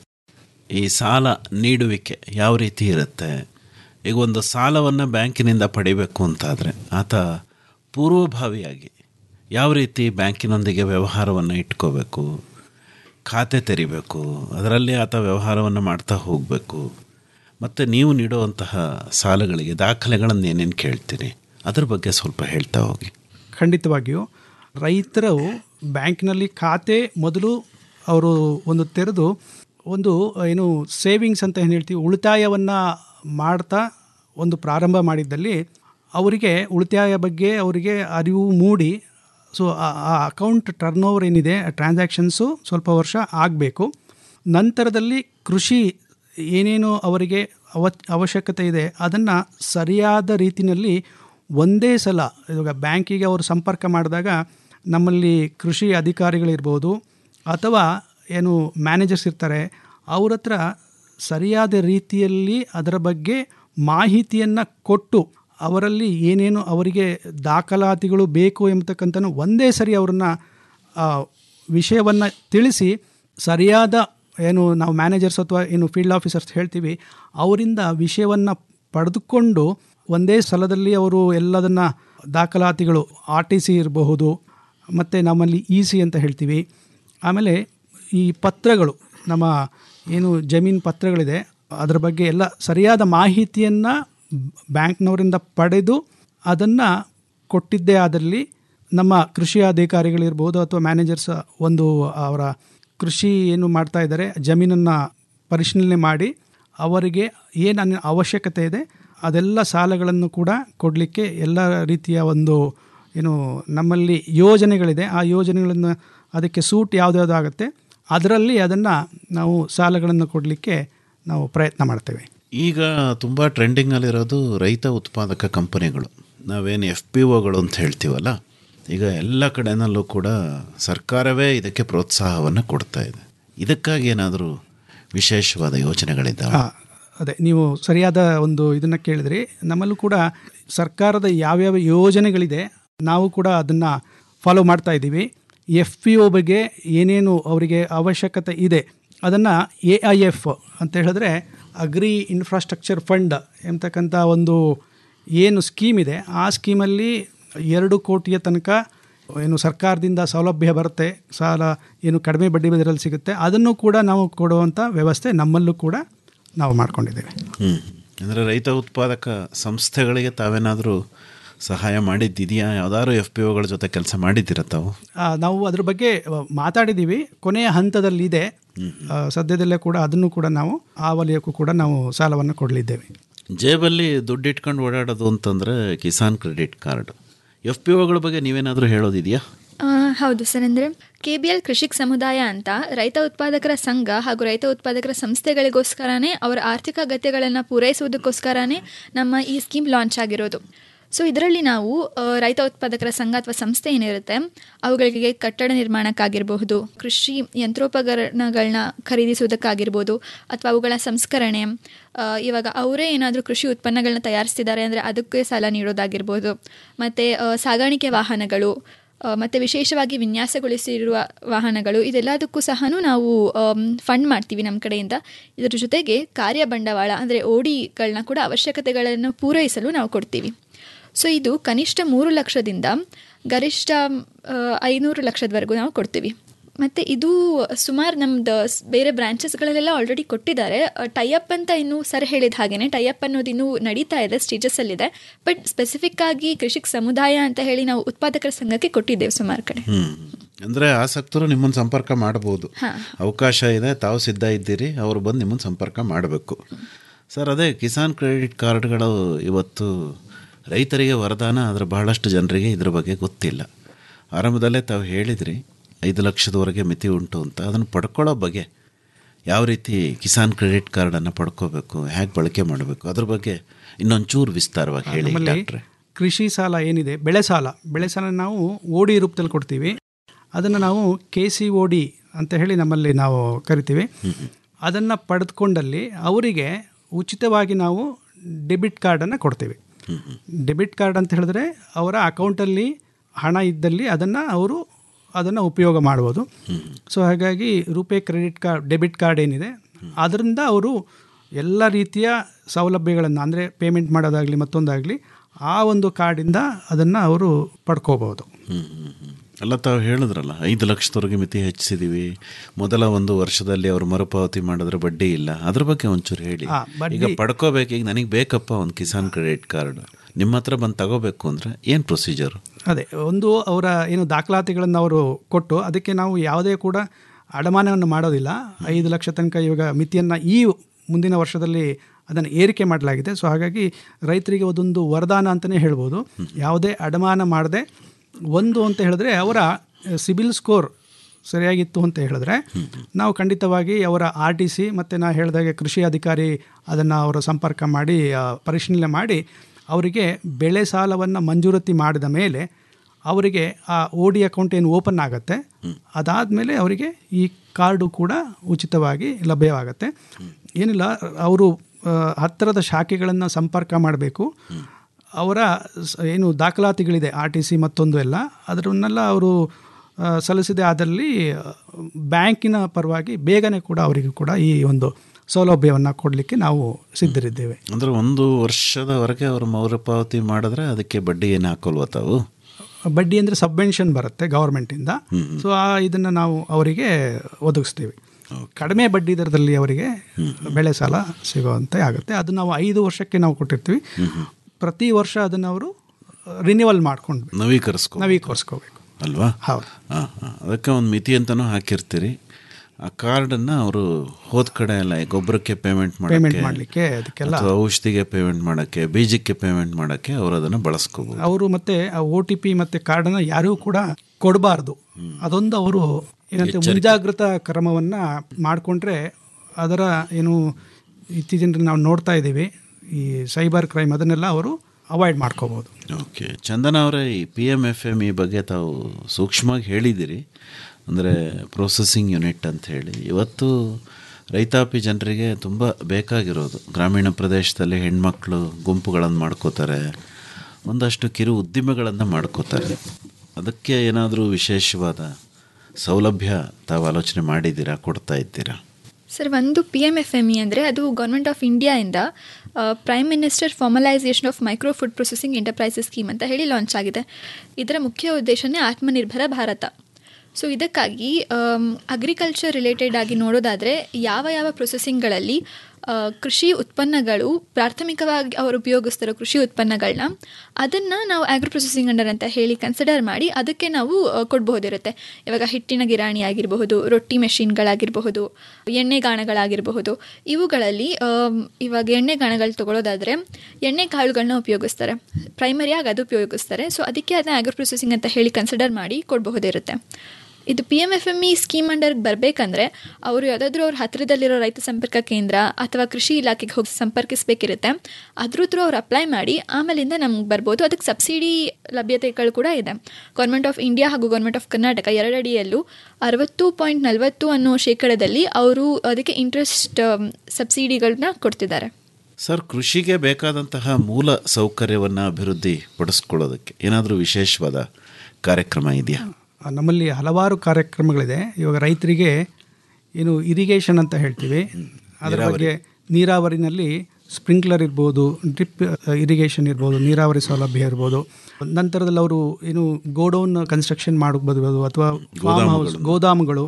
ಈ ಸಾಲ ನೀಡುವಿಕೆ ಯಾವ ರೀತಿ ಇರುತ್ತೆ ಈಗ ಒಂದು ಸಾಲವನ್ನು ಬ್ಯಾಂಕಿನಿಂದ ಪಡಿಬೇಕು ಅಂತಾದರೆ ಆತ ಪೂರ್ವಭಾವಿಯಾಗಿ ಯಾವ ರೀತಿ ಬ್ಯಾಂಕಿನೊಂದಿಗೆ ವ್ಯವಹಾರವನ್ನು ಇಟ್ಕೋಬೇಕು ಖಾತೆ ತೆರಿಬೇಕು ಅದರಲ್ಲಿ ಆತ ವ್ಯವಹಾರವನ್ನು ಮಾಡ್ತಾ ಹೋಗಬೇಕು ಮತ್ತು ನೀವು ನೀಡುವಂತಹ ಸಾಲಗಳಿಗೆ ದಾಖಲೆಗಳನ್ನು ಏನೇನು ಕೇಳ್ತೀರಿ ಅದ್ರ ಬಗ್ಗೆ ಸ್ವಲ್ಪ ಹೇಳ್ತಾ ಹೋಗಿ ಖಂಡಿತವಾಗಿಯೂ ರೈತರು ಬ್ಯಾಂಕ್ನಲ್ಲಿ ಖಾತೆ ಮೊದಲು ಅವರು ಒಂದು ತೆರೆದು ಒಂದು ಏನು ಸೇವಿಂಗ್ಸ್ ಅಂತ ಏನು ಹೇಳ್ತೀವಿ ಉಳಿತಾಯವನ್ನು ಮಾಡ್ತಾ ಒಂದು ಪ್ರಾರಂಭ ಮಾಡಿದ್ದಲ್ಲಿ ಅವರಿಗೆ ಉಳಿತಾಯ ಬಗ್ಗೆ ಅವರಿಗೆ ಅರಿವು ಮೂಡಿ ಸೊ ಆ ಅಕೌಂಟ್ ಟರ್ನ್ ಓವರ್ ಏನಿದೆ ಟ್ರಾನ್ಸಾಕ್ಷನ್ಸು ಸ್ವಲ್ಪ ವರ್ಷ ಆಗಬೇಕು ನಂತರದಲ್ಲಿ ಕೃಷಿ ಏನೇನು ಅವರಿಗೆ ಅವ ಅವಶ್ಯಕತೆ ಇದೆ ಅದನ್ನು ಸರಿಯಾದ ರೀತಿಯಲ್ಲಿ ಒಂದೇ ಸಲ ಇವಾಗ ಬ್ಯಾಂಕಿಗೆ ಅವರು ಸಂಪರ್ಕ ಮಾಡಿದಾಗ ನಮ್ಮಲ್ಲಿ ಕೃಷಿ ಅಧಿಕಾರಿಗಳಿರ್ಬೋದು ಅಥವಾ ಏನು ಮ್ಯಾನೇಜರ್ಸ್ ಇರ್ತಾರೆ ಅವ್ರ ಹತ್ರ ಸರಿಯಾದ ರೀತಿಯಲ್ಲಿ ಅದರ ಬಗ್ಗೆ ಮಾಹಿತಿಯನ್ನು ಕೊಟ್ಟು ಅವರಲ್ಲಿ ಏನೇನು ಅವರಿಗೆ ದಾಖಲಾತಿಗಳು ಬೇಕು ಎಂಬತಕ್ಕಂಥ ಒಂದೇ ಸರಿ ಅವ್ರನ್ನ ವಿಷಯವನ್ನು ತಿಳಿಸಿ ಸರಿಯಾದ ಏನು ನಾವು ಮ್ಯಾನೇಜರ್ಸ್ ಅಥವಾ ಏನು ಫೀಲ್ಡ್ ಆಫೀಸರ್ಸ್ ಹೇಳ್ತೀವಿ ಅವರಿಂದ ವಿಷಯವನ್ನು ಪಡೆದುಕೊಂಡು ಒಂದೇ ಸ್ಥಳದಲ್ಲಿ ಅವರು ಎಲ್ಲದನ್ನು ದಾಖಲಾತಿಗಳು ಆರ್ ಟಿ ಸಿ ಇರಬಹುದು ಮತ್ತು ನಮ್ಮಲ್ಲಿ ಇ ಸಿ ಅಂತ ಹೇಳ್ತೀವಿ ಆಮೇಲೆ ಈ ಪತ್ರಗಳು ನಮ್ಮ ಏನು ಜಮೀನು ಪತ್ರಗಳಿದೆ ಅದರ ಬಗ್ಗೆ ಎಲ್ಲ ಸರಿಯಾದ ಮಾಹಿತಿಯನ್ನು ಬ್ಯಾಂಕ್ನವರಿಂದ ಪಡೆದು ಅದನ್ನು ಕೊಟ್ಟಿದ್ದೇ ಆದಲ್ಲಿ ನಮ್ಮ ಕೃಷಿ ಅಧಿಕಾರಿಗಳಿರ್ಬೋದು ಅಥವಾ ಮ್ಯಾನೇಜರ್ಸ್ ಒಂದು ಅವರ ಕೃಷಿ ಏನು ಮಾಡ್ತಾ ಇದ್ದಾರೆ ಜಮೀನನ್ನು ಪರಿಶೀಲನೆ ಮಾಡಿ ಅವರಿಗೆ ಏನು ಅನ್- ಅವಶ್ಯಕತೆ ಇದೆ ಅದೆಲ್ಲ ಸಾಲಗಳನ್ನು ಕೂಡ ಕೊಡಲಿಕ್ಕೆ ಎಲ್ಲ ರೀತಿಯ ಒಂದು ಏನು ನಮ್ಮಲ್ಲಿ ಯೋಜನೆಗಳಿದೆ ಆ ಯೋಜನೆಗಳನ್ನು ಅದಕ್ಕೆ ಸೂಟ್ ಯಾವುದ್ಯಾವುದಾಗುತ್ತೆ ಅದರಲ್ಲಿ ಅದನ್ನು ನಾವು ಸಾಲಗಳನ್ನು ಕೊಡಲಿಕ್ಕೆ ನಾವು ಪ್ರಯತ್ನ ಮಾಡ್ತೇವೆ ಈಗ ತುಂಬ ಟ್ರೆಂಡಿಂಗಲ್ಲಿರೋದು ರೈತ ಉತ್ಪಾದಕ ಕಂಪನಿಗಳು ನಾವೇನು ಎಫ್ ಪಿ ಒಗಳು ಅಂತ ಹೇಳ್ತೀವಲ್ಲ ಈಗ ಎಲ್ಲ ಕಡೆನಲ್ಲೂ ಕೂಡ ಸರ್ಕಾರವೇ ಇದಕ್ಕೆ ಪ್ರೋತ್ಸಾಹವನ್ನು ಕೊಡ್ತಾ ಇದೆ ಇದಕ್ಕಾಗಿ ಏನಾದರೂ ವಿಶೇಷವಾದ ಯೋಜನೆಗಳಿದ್ದಾವೆ ಆ, ಅದೇ ನೀವು ಸರಿಯಾದ ಒಂದು ಇದನ್ನು ಕೇಳಿದ್ರಿ ನಮ್ಮಲ್ಲೂ ಕೂಡ ಸರ್ಕಾರದ ಯಾವ್ಯಾವ ಯೋಜನೆಗಳಿದೆ ನಾವು ಕೂಡ ಅದನ್ನು ಫಾಲೋ ಮಾಡ್ತಾ ಇದ್ದೀವಿ ಎಫ್ ಪಿ ಒ ಬಗ್ಗೆ ಏನೇನು ಅವರಿಗೆ ಅವಶ್ಯಕತೆ ಇದೆ ಅದನ್ನು ಎ ಐ ಎಫ್ ಅಂತ ಹೇಳಿದ್ರೆ ಅಗ್ರಿ ಇನ್ಫ್ರಾಸ್ಟ್ರಕ್ಚರ್ ಫಂಡ್ ಎಂತಕ್ಕಂಥ ಒಂದು ಏನು ಸ್ಕೀಮ್ ಇದೆ ಆ ಸ್ಕೀಮಲ್ಲಿ ಎರಡು ಕೋಟಿಯ ತನಕ ಏನು ಸರ್ಕಾರದಿಂದ ಸೌಲಭ್ಯ ಬರುತ್ತೆ ಸಾಲ ಏನು ಕಡಿಮೆ ಬಡ್ಡಿ ದರದಲ್ಲಿ ಸಿಗುತ್ತೆ ಅದನ್ನು ಕೂಡ ನಾವು ಕೊಡುವಂಥ ವ್ಯವಸ್ಥೆ ನಮ್ಮಲ್ಲೂ ಕೂಡ ನಾವು ಮಾಡ್ಕೊಂಡಿದ್ದೇವೆ ಹ್ಞೂ ಅಂದರೆ ರೈತ ಉತ್ಪಾದಕ ಸಂಸ್ಥೆಗಳಿಗೆ ತಾವೇನಾದರೂ ಸಹಾಯ ಮಾಡಿದ್ದಿದೆಯಾ ಯಾವ್ದಾದ್ರು ಎಫ್ ಪಿ ಒಗಳ ಜೊತೆ ಕೆಲಸ ಮಾಡಿದ್ದೀರ ತಾವು ಆ, ನಾವು ಅದ್ರ ಬಗ್ಗೆ ಆ, ಮಾತಾಡಿದ್ದೀವಿ ಕೊನೆಯ ಹಂತದಲ್ಲಿದೆ ಆ, ಸದ್ಯದಲ್ಲೇ ಕೂಡ ಅದನ್ನು ಕೂಡ ನಾವು ಆ ವಲಯಕ್ಕೂ ಕೂಡ ನಾವು ಸಾಲವನ್ನು ಕೊಡಲಿದ್ದೇವೆ ಜೇಬಲ್ಲಿ ದುಡ್ಡು ಇಟ್ಕೊಂಡು ಓಡಾಡೋದು ಅಂತಂದರೆ Kisan credit card F P ಒಗಳ ಬಗ್ಗೆ ನೀವೇನಾದರೂ ಹೇಳೋದಿದೆಯಾ ಆ, ಹೌದು ಸರ್ ಅಂದರೆ ಕೆ ಬಿ ಎಲ್ ಕೃಷಿಕ್ ಸಮುದಾಯ ಅಂತ ರೈತ ಉತ್ಪಾದಕರ ಸಂಘ ಹಾಗೂ ರೈತ ಉತ್ಪಾದಕರ ಸಂಸ್ಥೆಗಳಿಗೋಸ್ಕರನೇ ಅವರ ಆರ್ಥಿಕ ಅಗತ್ಯಗಳನ್ನು ಪೂರೈಸುವುದಕ್ಕೋಸ್ಕರನೇ ನಮ್ಮ ಈ ಸ್ಕೀಮ್ ಲಾಂಚ್ ಆಗಿರೋದು ಸೊ ಇದರಲ್ಲಿ ನಾವು ಆ, ರೈತ ಉತ್ಪಾದಕರ ಸಂಘ ಅಥವಾ ಸಂಸ್ಥೆ ಏನಿರುತ್ತೆ ಅವುಗಳಿಗೆ ಕಟ್ಟಡ ನಿರ್ಮಾಣಕ್ಕಾಗಿರಬಹುದು ಕೃಷಿ ಯಂತ್ರೋಪಕರಣಗಳನ್ನ ಖರೀದಿಸುವುದಕ್ಕಾಗಿರ್ಬೋದು ಅಥವಾ ಅವುಗಳ ಸಂಸ್ಕರಣೆ ಆ, ಇವಾಗ ಅವರೇ ಏನಾದರೂ ಕೃಷಿ ಉತ್ಪನ್ನಗಳನ್ನ ತಯಾರಿಸ್ತಿದ್ದಾರೆ ಅಂದರೆ ಅದಕ್ಕೆ ಸಾಲ ನೀಡೋದಾಗಿರ್ಬೋದು ಮತ್ತು ಸಾಗಾಣಿಕೆ ವಾಹನಗಳು ಆ, ಮತ್ತು ವಿಶೇಷವಾಗಿ ವಿನ್ಯಾಸಗೊಳಿಸಿರುವ ವಾಹನಗಳು ಇದೆಲ್ಲದಕ್ಕೂ ಸಹ ನಾವು ಫಂಡ್ ಮಾಡ್ತೀವಿ ನಮ್ಮ ಕಡೆಯಿಂದ ಇದರ ಜೊತೆಗೆ ಕಾರ್ಯ ಬಂಡವಾಳ ಅಂದರೆ ಓಡಿಗಳನ್ನ ಕೂಡ ಅವಶ್ಯಕತೆಗಳನ್ನು ಪೂರೈಸಲು ನಾವು ಕೊಡ್ತೀವಿ ಸೊ ಇದು ಕನಿಷ್ಠ ಮೂರು ಲಕ್ಷದಿಂದ ಗರಿಷ್ಠ ಆ, ಐನೂರು ಲಕ್ಷದವರೆಗೂ ನಾವು ಕೊಡ್ತೀವಿ ಮತ್ತು ಇದು ಸುಮಾರು ನಮ್ದು ಸ್- ಬೇರೆ ಬ್ರಾಂಚಸ್ಗಳಲ್ಲೆಲ್ಲ ಆಲ್ರೆಡಿ ಕೊಟ್ಟಿದ್ದಾರೆ ಟೈಅಪ್ ಅಂತ ಇನ್ನೂ ಸರ್ ಹೇಳಿದ ಹಾಗೇನೆ ಟೈಅಪ್ ಅನ್ನೋದು ಇನ್ನೂ ನಡೀತಾ ಇದೆ ಸ್ಟೇಜಸ್ಸಲ್ಲಿದೆ ಬಟ್ ಸ್ಪೆಸಿಫಿಕ್ ಆಗಿ ಕೃಷಿಕ್ ಸಮುದಾಯ ಅಂತ ಹೇಳಿ ನಾವು ಉತ್ಪಾದಕರ ಸಂಘಕ್ಕೆ ಕೊಟ್ಟಿದ್ದೇವೆ ಸುಮಾರು ಕಡೆ ಹ್ಞೂ ಅಂದರೆ ಆಸಕ್ತರು ನಿಮ್ಮನ್ನು ಸಂಪರ್ಕ ಮಾಡ್ಬೋದು ಅವಕಾಶ ಇದೆ ತಾವು ಸಿದ್ಧ ಇದ್ದೀರಿ ಅವರು ಬಂದು ನಿಮ್ಮನ್ನು ಸಂಪರ್ಕ ಮಾಡಬೇಕು ಸರ್ ಅದೇ ಕಿಸಾನ್ ಕ್ರೆಡಿಟ್ ಕಾರ್ಡ್ಗಳು ಇವತ್ತು ರೈತರಿಗೆ ವರದಾನ ಆದರೆ ಬಹಳಷ್ಟು ಜನರಿಗೆ ಇದ್ರ ಬಗ್ಗೆ ಗೊತ್ತಿಲ್ಲ ಆರಂಭದಲ್ಲೇ ತಾವು ಹೇಳಿದ್ರಿ ಐದು ಲಕ್ಷದವರೆಗೆ ಮಿತಿ ಉಂಟು ಅಂತ ಅದನ್ನು ಪಡ್ಕೊಳ್ಳೋ ಬಗ್ಗೆ ಯಾವ ರೀತಿ ಕಿಸಾನ್ ಕ್ರೆಡಿಟ್ ಕಾರ್ಡನ್ನು ಪಡ್ಕೋಬೇಕು ಹೇಗೆ ಬಳಕೆ ಮಾಡಬೇಕು ಅದ್ರ ಬಗ್ಗೆ ಇನ್ನೊಂಚೂರು ವಿಸ್ತಾರವಾಗಿ ಹೇಳಿ ನಮ್ಮಲ್ಲಿ ಡಾಕ್ಟ್ರೆ ಕೃಷಿ ಸಾಲ ಏನಿದೆ ಬೆಳೆ ಸಾಲ ಬೆಳೆ ಸಾಲ ನಾವು ಓಡಿ ರೂಪದಲ್ಲಿ ಕೊಡ್ತೀವಿ ಅದನ್ನು ನಾವು ಕೆ ಸಿ ಓ ಡಿ ಅಂತ ಹೇಳಿ ನಮ್ಮಲ್ಲಿ ನಾವು ಕರಿತೀವಿ ಅದನ್ನು ಪಡೆದುಕೊಂಡಲ್ಲಿ ಅವರಿಗೆ ಉಚಿತವಾಗಿ ನಾವು ಡೆಬಿಟ್ ಕಾರ್ಡನ್ನು ಕೊಡ್ತೀವಿ ಡೆಬಿಟ್ ಕಾರ್ಡ್ ಅಂತ ಹೇಳಿದ್ರೆ ಅವರ ಅಕೌಂಟಲ್ಲಿ ಹಣ ಇದ್ದಲ್ಲಿ ಅದನ್ನು ಅವರು ಅದನ್ನು ಉಪಯೋಗ ಮಾಡ್ಬೋದು ಸೊ ಹಾಗಾಗಿ RuPay credit card debit card ಏನಿದೆ ಅದರಿಂದ ಅವರು ಎಲ್ಲ ರೀತಿಯ ಸೌಲಭ್ಯಗಳನ್ನು ಅಂದರೆ ಪೇಮೆಂಟ್ ಮಾಡೋದಾಗಲಿ ಮತ್ತೊಂದಾಗಲಿ ಆ ಒಂದು ಕಾರ್ಡಿಂದ ಅದನ್ನು ಅವರು ಪಡ್ಕೋಬೋದು ಹ್ಮ್, ಹ್ಮ್, ಹ್ಮ್. ಅಲ್ಲ ತಾವು ಹೇಳಿದ್ರಲ್ಲ ಐದು ಲಕ್ಷದವರೆಗೆ ಮಿತಿ ಹೆಚ್ಚಿಸಿದೀವಿ ಮೊದಲ ಒಂದು ವರ್ಷದಲ್ಲಿ ಅವರು ಮರುಪಾವತಿ ಮಾಡಿದ್ರೆ ಬಡ್ಡಿ ಇಲ್ಲ ಅದ್ರ ಬಗ್ಗೆ ಒಂಚೂರು ಹೇಳಿ ಆ, ಬಡ್ಡಿ- ಈಗ ಪಡ್ಕೋಬೇಕು ಈಗ ನನಗೆ ಬೇಕಪ್ಪ ಒಂದು ಕಿಸಾನ್ ಕ್ರೆಡಿಟ್ ಕಾರ್ಡ್ ನಿಮ್ಮ ಹತ್ರ ಬಂದು ತಗೋಬೇಕು ಅಂದರೆ ಏನು ಪ್ರೊಸೀಜರು ಅದೇ ಒಂದು ಅವರ ಏನು ದಾಖಲಾತಿಗಳನ್ನು ಅವರು ಕೊಟ್ಟು ಅದಕ್ಕೆ ನಾವು ಯಾವುದೇ ಕೂಡ ಅಡಮಾನವನ್ನು ಮಾಡೋದಿಲ್ಲ ಐದು ಲಕ್ಷ ತನಕ ಇವಾಗ ಮಿತಿಯನ್ನು ಈ ಮುಂದಿನ ವರ್ಷದಲ್ಲಿ ಅದನ್ನು ಏರಿಕೆ ಮಾಡಲಾಗಿದೆ ಸೊ ಹಾಗಾಗಿ ರೈತರಿಗೆ ಅದೊಂದು ವರದಾನ ಅಂತಲೇ ಹೇಳ್ಬೋದು ಯಾವುದೇ ಅಡಮಾನ ಮಾಡದೆ ಒಂದು ಅಂತ ಹೇಳಿದ್ರೆ ಅವರ ಸಿಬಿಲ್ ಸ್ಕೋರ್ ಸರಿಯಾಗಿತ್ತು ಅಂತ ಹೇಳಿದ್ರೆ ನಾವು ಖಂಡಿತವಾಗಿ ಅವರ ಆರ್ ಟಿ ಸಿ ಮತ್ತು ನಾ ಹೇಳಿದಾಗೆ ಕೃಷಿ ಅಧಿಕಾರಿ ಅದನ್ನು ಅವರ ಸಂಪರ್ಕ ಮಾಡಿ ಆ, ಪರಿಶೀಲನೆ ಮಾಡಿ ಅವರಿಗೆ ಬೆಳೆ ಸಾಲವನ್ನು ಮಂಜೂರಾತಿ ಮಾಡಿದ ಮೇಲೆ ಅವರಿಗೆ ಆ ಓ ಡಿ ಅಕೌಂಟ್ ಏನು ಓಪನ್ ಆಗುತ್ತೆ ಅದಾದಮೇಲೆ ಅವರಿಗೆ ಈ ಕಾರ್ಡು ಕೂಡ ಉಚಿತವಾಗಿ ಲಭ್ಯವಾಗುತ್ತೆ ಏನಿಲ್ಲ ಅವರು ಆ, ಹತ್ತಿರದ ಶಾಖೆಗಳನ್ನು ಸಂಪರ್ಕ ಮಾಡಬೇಕು ಅವರ ಸ- ಏನು ದಾಖಲಾತಿಗಳಿದೆ ಆರ್ ಟಿ ಸಿ ಮತ್ತೊಂದು ಎಲ್ಲ ಅದರನ್ನೆಲ್ಲ ಅವರು ಆ, ಸಲ್ಲಿಸಿದೆ ಆದಲ್ಲಿ ಆ, ಬ್ಯಾಂಕಿನ ಪರವಾಗಿ ಬೇಗನೆ ಕೂಡ ಅವರಿಗೂ ಕೂಡ ಈ ಒಂದು ಸೌಲಭ್ಯವನ್ನು ಕೊಡಲಿಕ್ಕೆ ನಾವು ಸಿದ್ಧರಿದ್ದೇವೆ ಅಂದರೆ ಒಂದು ವರ್ಷದವರೆಗೆ ಅವರು ಮರುಪಾವತಿ ಮಾಡಿದ್ರೆ ಅದಕ್ಕೆ ಬಡ್ಡಿ ಏನು ಹಾಕೋಲ್ವ ತಾವು ಬಡ್ಡಿ ಅಂದರೆ ಸಬ್ವೆನ್ಷನ್ ಬರುತ್ತೆ ಗೌರ್ಮೆಂಟಿಂದ ಸೊ ಆ ಇದನ್ನು ನಾವು ಅವರಿಗೆ ಒದಗಿಸ್ತೀವಿ ಕಡಿಮೆ ಬಡ್ಡಿ ದರದಲ್ಲಿ ಅವರಿಗೆ ಬೆಳೆ ಸಾಲ ಸಿಗುವಂತೆ ಆಗುತ್ತೆ ಅದು ನಾವು ಐದು ವರ್ಷಕ್ಕೆ ನಾವು ಕೊಟ್ಟಿರ್ತೀವಿ ಪ್ರತಿ ವರ್ಷ ಅದನ್ನು ಅವರು ರಿನ್ಯೂವಲ್ ಮಾಡ್ಕೊಂಡು ನವೀಕರಿಸ್ಕೊ ನವೀಕರಿಸ್ಕೋಬೇಕು ಅಲ್ವಾ ಹೌದು ಹಾಂ ಹಾಂ ಅದಕ್ಕೆ ಒಂದು ಮಿತಿ ಅಂತಲೂ ಹಾಕಿರ್ತೀರಿ ಆ ಕಾರ್ಡನ್ನು ಅವರು ಹೋದ ಕಡೆ ಎಲ್ಲ ಈ ಗೊಬ್ಬರಕ್ಕೆ ಪೇಮೆಂಟ್ ಪೇಮೆಂಟ್ ಮಾಡೋಕ್ಕೆ ಮಾಡಲಿಕ್ಕೆ ಅದಕ್ಕೆಲ್ಲ ಅಥವಾ ಔಷಧಿಗೆ ಪೇಮೆಂಟ್ ಮಾಡೋಕ್ಕೆ ಬೀಜಕ್ಕೆ ಪೇಮೆಂಟ್ ಮಾಡೋಕ್ಕೆ ಅವರು ಅದನ್ನು ಬಳಸ್ಕೋಬೋದು ಅವರು ಮತ್ತೆ ಆ ಒ ಟಿ ಪಿ ಮತ್ತೆ ಕಾರ್ಡನ್ನು ಯಾರೂ ಕೂಡ ಕೊಡಬಾರ್ದು ಅದೊಂದು ಅವರು ಏನಂತೆ ಮುಂಜಾಗ್ರತಾ ಕ್ರಮವನ್ನು ಮಾಡಿಕೊಂಡ್ರೆ ಅದರ ಏನು ಇತ್ತೀಚಿನ ನಾವು ನೋಡ್ತಾ ಇದ್ದೀವಿ ಈ ಸೈಬರ್ ಕ್ರೈಮ್ ಅದನ್ನೆಲ್ಲ ಅವರು ಅವಾಯ್ಡ್ ಮಾಡ್ಕೋಬೋದು ಓಕೆ ಚಂದನ ಅವರೇ ಈ ಪಿ ಎಮ್ ಎಫ್ ಎಮ್ ಈ ಬಗ್ಗೆ ತಾವು ಸೂಕ್ಷ್ಮವಾಗಿ ಹೇಳಿದ್ದೀರಿ ಅಂದರೆ ಪ್ರೊಸೆಸಿಂಗ್ ಯೂನಿಟ್ ಅಂತ ಹೇಳಿ ಇವತ್ತು ರೈತಾಪಿ ಜನರಿಗೆ ತುಂಬ ಬೇಕಾಗಿರೋದು ಗ್ರಾಮೀಣ ಪ್ರದೇಶದಲ್ಲಿ ಹೆಣ್ಮಕ್ಳು ಗುಂಪುಗಳನ್ನು ಮಾಡ್ಕೋತಾರೆ ಒಂದಷ್ಟು ಕಿರು ಉದ್ದಿಮೆಗಳನ್ನು ಮಾಡ್ಕೋತಾರೆ ಅದಕ್ಕೆ ಏನಾದರೂ ವಿಶೇಷವಾದ ಸೌಲಭ್ಯ ತಾವು ಆಲೋಚನೆ ಮಾಡಿದ್ದೀರಾ ಕೊಡ್ತಾ ಇದ್ದೀರಾ ಸರ್ ಒಂದು P M F M E ಅಂದರೆ ಅದು ಗೌರ್ಮೆಂಟ್ ಆಫ್ ಇಂಡಿಯಾಯಿಂದ prime minister formalisation of micro food processing enterprises scheme ಅಂತ ಹೇಳಿ ಲಾಂಚ್ ಆಗಿದೆ ಇದರ ಮುಖ್ಯ ಉದ್ದೇಶನೇ ಆತ್ಮನಿರ್ಭರ ಭಾರತ ಸೊ ಇದಕ್ಕಾಗಿ ಅಗ್ರಿಕಲ್ಚರ್ ರಿಲೇಟೆಡ್ ಆಗಿ ನೋಡೋದಾದರೆ ಯಾವ ಯಾವ ಪ್ರೊಸೆಸಿಂಗ್ಗಳಲ್ಲಿ ಆ, ಕೃಷಿ ಉತ್ಪನ್ನಗಳು ಪ್ರಾಥಮಿಕವಾಗಿ ಅವರು ಉಪಯೋಗಿಸ್ತಿರೋ ಕೃಷಿ ಉತ್ಪನ್ನಗಳನ್ನ ಅದನ್ನು ನಾವು ಆಗ್ರೋ ಪ್ರೊಸೆಸಿಂಗ್ ಅಂಡರ್ ಅಂತ ಹೇಳಿ ಕನ್ಸಿಡರ್ ಮಾಡಿ ಅದಕ್ಕೆ ನಾವು ಆ, ಕೊಡಬಹುದಿರುತ್ತೆ ಇವಾಗ ಹಿಟ್ಟಿನ ಗಿರಾಣಿ ಆಗಿರಬಹುದು ರೊಟ್ಟಿ ಮೆಷಿನ್ಗಳಾಗಿರಬಹುದು ಎಣ್ಣೆಗಾಣಗಳಾಗಿರಬಹುದು ಇವುಗಳಲ್ಲಿ ಆಮ್, ಇವಾಗ ಎಣ್ಣೆಗಾಣಗಳು ತಗೊಳ್ಳೋದಾದರೆ ಎಣ್ಣೆ ಕಾಳುಗಳನ್ನ ಉಪಯೋಗಿಸ್ತಾರೆ ಪ್ರೈಮರಿಯಾಗಿ ಅದು ಉಪಯೋಗಿಸ್ತಾರೆ ಸೊ ಅದಕ್ಕೆ ಅದನ್ನ ಆಗ್ರೋ ಪ್ರೊಸೆಸಿಂಗ್ ಅಂತ ಹೇಳಿ ಕನ್ಸಿಡರ್ ಮಾಡಿ ಕೊಡಬಹುದಿರುತ್ತೆ ಇದು P M F M E scheme ಅಂಡರ್ಗೆ ಬರಬೇಕಂದ್ರೆ ಅವರು ಯಾವುದಾದ್ರೂ ಅವ್ರ ಹತ್ತಿರದಲ್ಲಿರೋ ರೈತ ಸಂಪರ್ಕ ಕೇಂದ್ರ ಅಥವಾ ಕೃಷಿ ಇಲಾಖೆಗೆ ಹೋಗಿ ಸಂಪರ್ಕಿಸಬೇಕಿರುತ್ತೆ ಅದ್ರ ಥ್ರೂ ಅವ್ರು ಅಪ್ಲೈ ಮಾಡಿ ಆಮೇಲಿಂದ ನಮ್ಗೆ ಬರ್ಬೋದು ಅದಕ್ಕೆ ಸಬ್ಸಿಡಿ ಲಭ್ಯತೆಗಳು ಕೂಡ ಇದೆ ಗೌರ್ಮೆಂಟ್ ಆಫ್ ಇಂಡಿಯಾ ಹಾಗೂ ಗೌರ್ಮೆಂಟ್ ಆಫ್ ಕರ್ನಾಟಕ ಎರಡಡಿಯಲ್ಲೂ ಅರವತ್ತು ಪಾಯಿಂಟ್ ನಲವತ್ತು ಅನ್ನೋ ಶೇಕಡದಲ್ಲಿ ಅವರು ಅದಕ್ಕೆ ಇಂಟ್ರೆಸ್ಟ್ ಸಬ್ಸಿಡಿಗಳನ್ನ ಕೊಡ್ತಿದ್ದಾರೆ ಸರ್ ಕೃಷಿಗೆ ಬೇಕಾದಂತಹ ಮೂಲ ಸೌಕರ್ಯವನ್ನು ಅಭಿವೃದ್ಧಿ ಪಡಿಸ್ಕೊಳ್ಳೋದಕ್ಕೆ ಏನಾದರೂ ವಿಶೇಷವಾದ ಕಾರ್ಯಕ್ರಮ ಇದೆಯಾ ನಮ್ಮಲ್ಲಿ ಹಲವಾರು ಕಾರ್ಯಕ್ರಮಗಳಿದೆ ಇವಾಗ ರೈತರಿಗೆ ಏನು ಇರಿಗೇಷನ್ ಅಂತ ಹೇಳ್ತೀವಿ ಅದರ ಬಗ್ಗೆ ನೀರಾವರಿನಲ್ಲಿ ಸ್ಪ್ರಿಂಕ್ಲರ್ ಇರ್ಬೋದು ಡ್ರಿಪ್ ಇರಿಗೇಷನ್ ಇರ್ಬೋದು ನೀರಾವರಿ ಸೌಲಭ್ಯ ಇರ್ಬೋದು ನಂತರದಲ್ಲಿ ಅವರು ಏನು ಗೋಡೌನ್ ಕನ್ಸ್ಟ್ರಕ್ಷನ್ ಮಾಡಬಹುದು ಅಥವಾ ಫಾರ್ಮ್ ಹೌಸ್ ಗೋದಾಮುಗಳು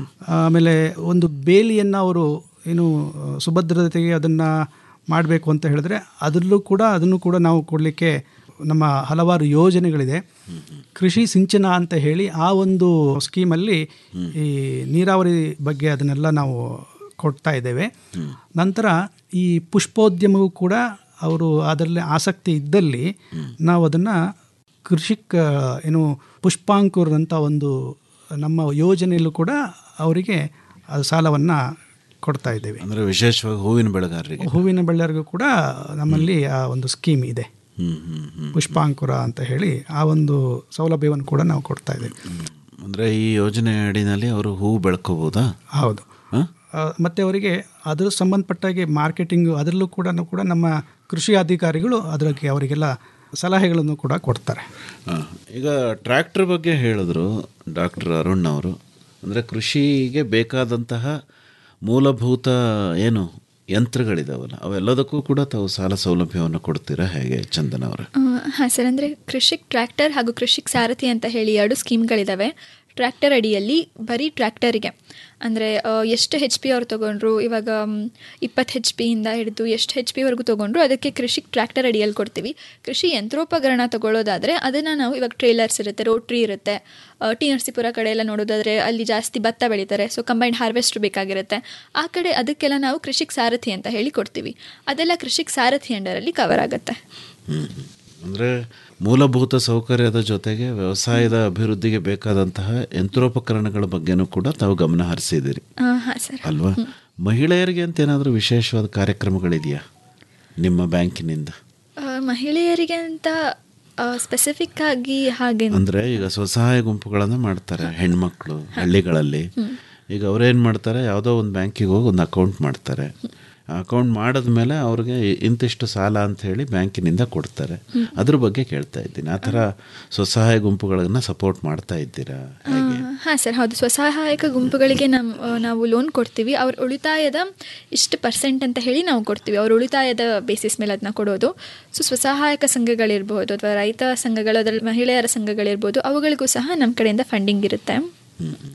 ಆಮೇಲೆ ಒಂದು ಬೇಲಿಯನ್ನು ಅವರು ಏನು ಆ, ಸುಭದ್ರತೆಗೆ ಅದನ್ನು ಮಾಡಬೇಕು ಅಂತ ಹೇಳಿದ್ರೆ ಅದರಲ್ಲೂ ಕೂಡ ಅದನ್ನು ಕೂಡ ನಾವು ಕೊಡಲಿಕ್ಕೆ ನಮ್ಮ ಹಲವಾರು ಯೋಜನೆಗಳಿದೆ ಕೃಷಿ ಸಿಂಚನ ಅಂತ ಹೇಳಿ ಆ ಒಂದು ಸ್ಕೀಮಲ್ಲಿ ಈ ನೀರಾವರಿ ಬಗ್ಗೆ ಅದನ್ನೆಲ್ಲ ನಾವು ಕೊಡ್ತಾ ಇದ್ದೇವೆ ನಂತರ ಈ ಪುಷ್ಪೋದ್ಯಮವು ಕೂಡ ಅವರು ಅದರಲ್ಲಿ ಆಸಕ್ತಿ ಇದ್ದಲ್ಲಿ ನಾವು ಅದನ್ನು ಕೃಷಿಕ್ ಏನು ಪುಷ್ಪಾಂಕುರ್ ಅಂತ ಒಂದು ನಮ್ಮ ಯೋಜನೆಯಲ್ಲೂ ಕೂಡ ಅವರಿಗೆ ಸಾಲವನ್ನು ಕೊಡ್ತಾ ಇದ್ದೇವೆ ಅಂದರೆ ವಿಶೇಷವಾಗಿ ಹೂವಿನ ಬೆಳೆಗಾರರಿಗೆ ಹೂವಿನ ಬೆಳೆಯರಿಗೂ ಕೂಡ ನಮ್ಮಲ್ಲಿ ಆ ಒಂದು ಸ್ಕೀಮ್ ಇದೆ ಹ್ಮ್ ಹ್ಮ್ ಹ್ಮ್ ಪುಷ್ಪಾಂಕುರ ಅಂತ ಹೇಳಿ ಆ ಒಂದು ಸೌಲಭ್ಯವನ್ನು ಕೂಡ ನಾವು ಕೊಡ್ತಾ ಇದ್ದೇವೆ ಅಂದರೆ ಈ ಯೋಜನೆ ಅಡಿನಲ್ಲಿ ಅವರು ಹೂವು ಬೆಳ್ಕೋಬೋದಾ ಹೌದು ಹಾಂ ಆ, ಮತ್ತೆ ಅವರಿಗೆ ಅದ್ರ ಸಂಬಂಧಪಟ್ಟಾಗೆ ಮಾರ್ಕೆಟಿಂಗು ಅದರಲ್ಲೂ ಕೂಡ ಕೂಡ ನಮ್ಮ ಕೃಷಿ ಅಧಿಕಾರಿಗಳು ಅದಕ್ಕೆ ಅವರಿಗೆಲ್ಲ ಸಲಹೆಗಳನ್ನು ಕೂಡ ಕೊಡ್ತಾರೆ ಹಾಂ ಈಗ ಟ್ರ್ಯಾಕ್ಟರ್ ಬಗ್ಗೆ ಹೇಳಿದ್ರು ಡಾಕ್ಟರ್ ಅರುಣ್ ಅವರು ಅಂದರೆ ಕೃಷಿಗೆ ಬೇಕಾದಂತಹ ಮೂಲಭೂತ ಏನು ಯಂತ್ರಗಳಿದಾವಲ್ಲ ಅವೆಲ್ಲದಕ್ಕೂ ಕೂಡ ತಾವು ಸಾಲ ಸೌಲಭ್ಯವನ್ನು ಕೊಡ್ತೀರಾ ಹೇಗೆ ಚಂದನ ಅವರೇ ಹಾಂ ಸರ್ ಅಂದರೆ ಕೃಷಿಕ್ ಟ್ರ್ಯಾಕ್ಟರ್ ಹಾಗೂ ಕೃಷಿಕ್ ಸಾರಥಿ ಅಂತ ಹೇಳಿ ಎರಡು ಸ್ಕೀಮ್ಗಳಿದ್ದಾವೆ ಟ್ರ್ಯಾಕ್ಟರ್ ಅಡಿಯಲ್ಲಿ ಬರೀ ಟ್ರ್ಯಾಕ್ಟರಿಗೆ ಅಂದರೆ ಎಷ್ಟು ಹೆಚ್ ಪಿ ಅವ್ರು ತೊಗೊಂಡ್ರು ಇವಾಗ ಇಪ್ಪತ್ತು ಹೆಚ್ ಪಿಯಿಂದ ಹಿಡಿದು ಎಷ್ಟು ಹೆಚ್ ಪಿವರೆಗೂ ತೊಗೊಂಡ್ರು ಅದಕ್ಕೆ ಕೃಷಿಕ್ ಟ್ರ್ಯಾಕ್ಟರ್ ಅಡಿಯಲ್ಲಿ ಕೊಡ್ತೀವಿ ಕೃಷಿ ಯಂತ್ರೋಪಕರಣ ತಗೊಳ್ಳೋದಾದರೆ ಅದನ್ನು ನಾವು ಇವಾಗ ಟ್ರೇಲರ್ಸ್ ಇರುತ್ತೆ ರೋಟ್ರಿ ಇರುತ್ತೆ ಆ, ಟಿ ನರಸೀಪುರ ಕಡೆ ಎಲ್ಲ ನೋಡೋದಾದರೆ ಅಲ್ಲಿ ಜಾಸ್ತಿ ಭತ್ತ ಬೆಳೀತಾರೆ ಸೊ ಕಂಬೈಂಡ್ ಹಾರ್ವೆಸ್ಟ್ರ್ ಬೇಕಾಗಿರುತ್ತೆ ಆ ಕಡೆ ಅದಕ್ಕೆಲ್ಲ ನಾವು ಕೃಷಿಕ್ ಸಾರಥಿ ಅಂತ ಹೇಳಿ ಕೊಡ್ತೀವಿ ಅದೆಲ್ಲ ಕೃಷಿಕ್ ಸಾರಥಿ ಅಂಡರಲ್ಲಿ ಕವರ್ ಆಗುತ್ತೆ ಹ್ಮ್ ಹ್ಮ್. ಅಂದ್ರೆ ಮೂಲಭೂತ ಸೌಕರ್ಯದ ಜೊತೆಗೆ ವ್ಯವಸಾಯದ ಅಭಿವೃದ್ಧಿಗೆ ಬೇಕಾದಂತಹ ಯಂತ್ರೋಪಕರಣಗಳ ಬಗ್ಗೆನೂ ಕೂಡ ತಾವು ಗಮನ ಹರಿಸಿದಿರಿ ಹಾಂ ಸರ್ ಅಲ್ವಾ ಮಹಿಳೆಯರಿಗೆ ಅಂತ ಏನಾದರೂ ವಿಶೇಷವಾದ ಕಾರ್ಯಕ್ರಮಗಳಿದೆಯಾ ನಿಮ್ಮ ಬ್ಯಾಂಕಿನಿಂದ ಆ, ಮಹಿಳೆಯರಿಗೆ ಅಂತ ಸ್ಪೆಸಿಫಿಕ್ ಆಗಿ ಹಾಗೆ ಅಂದ್ರೆ ಈಗ ಸ್ವಸಹಾಯ ಗುಂಪುಗಳನ್ನು ಮಾಡ್ತಾರೆ ಹೆಣ್ಮಕ್ಳು ಹಳ್ಳಿಗಳಲ್ಲಿ ಈಗ ಅವ್ರೇನ್ ಮಾಡ್ತಾರೆ ಯಾವುದೋ ಒಂದು ಬ್ಯಾಂಕಿಗೆ ಹೋಗಿ ಒಂದು ಅಕೌಂಟ್ ಮಾಡ್ತಾರೆ ಅಕೌಂಟ್ ಮಾಡಿದ್ಮೇಲೆ ಅವ್ರಿಗೆ ಇಂತಿಷ್ಟು ಸಾಲ ಅಂತ ಹೇಳಿ ಬ್ಯಾಂಕಿನಿಂದ ಕೊಡ್ತಾರೆ ಅದ್ರ ಬಗ್ಗೆ ಕೇಳ್ತಾ ಇದ್ದೀನಿ ಆ ಥರ ಸ್ವಸಹಾಯ ಗುಂಪುಗಳನ್ನ ಸಪೋರ್ಟ್ ಮಾಡ್ತಾ ಇದ್ದೀರಾ ಹೇಗೆ ಹಾಂ ಸರ್ ಹೌದು ಸ್ವಸಹಾಯಕ ಗುಂಪುಗಳಿಗೆ ನಮ್ಮ ಆ, ನಾವು ಲೋನ್ ಕೊಡ್ತೀವಿ ಅವ್ರ ಉಳಿತಾಯದ ಇಷ್ಟು ಪರ್ಸೆಂಟ್ ಅಂತ ಹೇಳಿ ನಾವು ಕೊಡ್ತೀವಿ ಅವ್ರ ಉಳಿತಾಯದ ಬೇಸಿಸ್ ಮೇಲೆ ಅದನ್ನ ಕೊಡೋದು ಸೊ ಸ್ವಸಹಾಯಕ ಸಂಘಗಳಿರ್ಬೋದು ಅಥವಾ ರೈತ ಸಂಘಗಳು ಅದರಲ್ಲಿ ಮಹಿಳೆಯರ ಸಂಘಗಳಿರ್ಬೋದು ಅವುಗಳಿಗೂ ಸಹ ನಮ್ಮ ಕಡೆಯಿಂದ ಫಂಡಿಂಗ್ ಇರುತ್ತೆ ಹ್ಮ್, ಹ್ಮ್.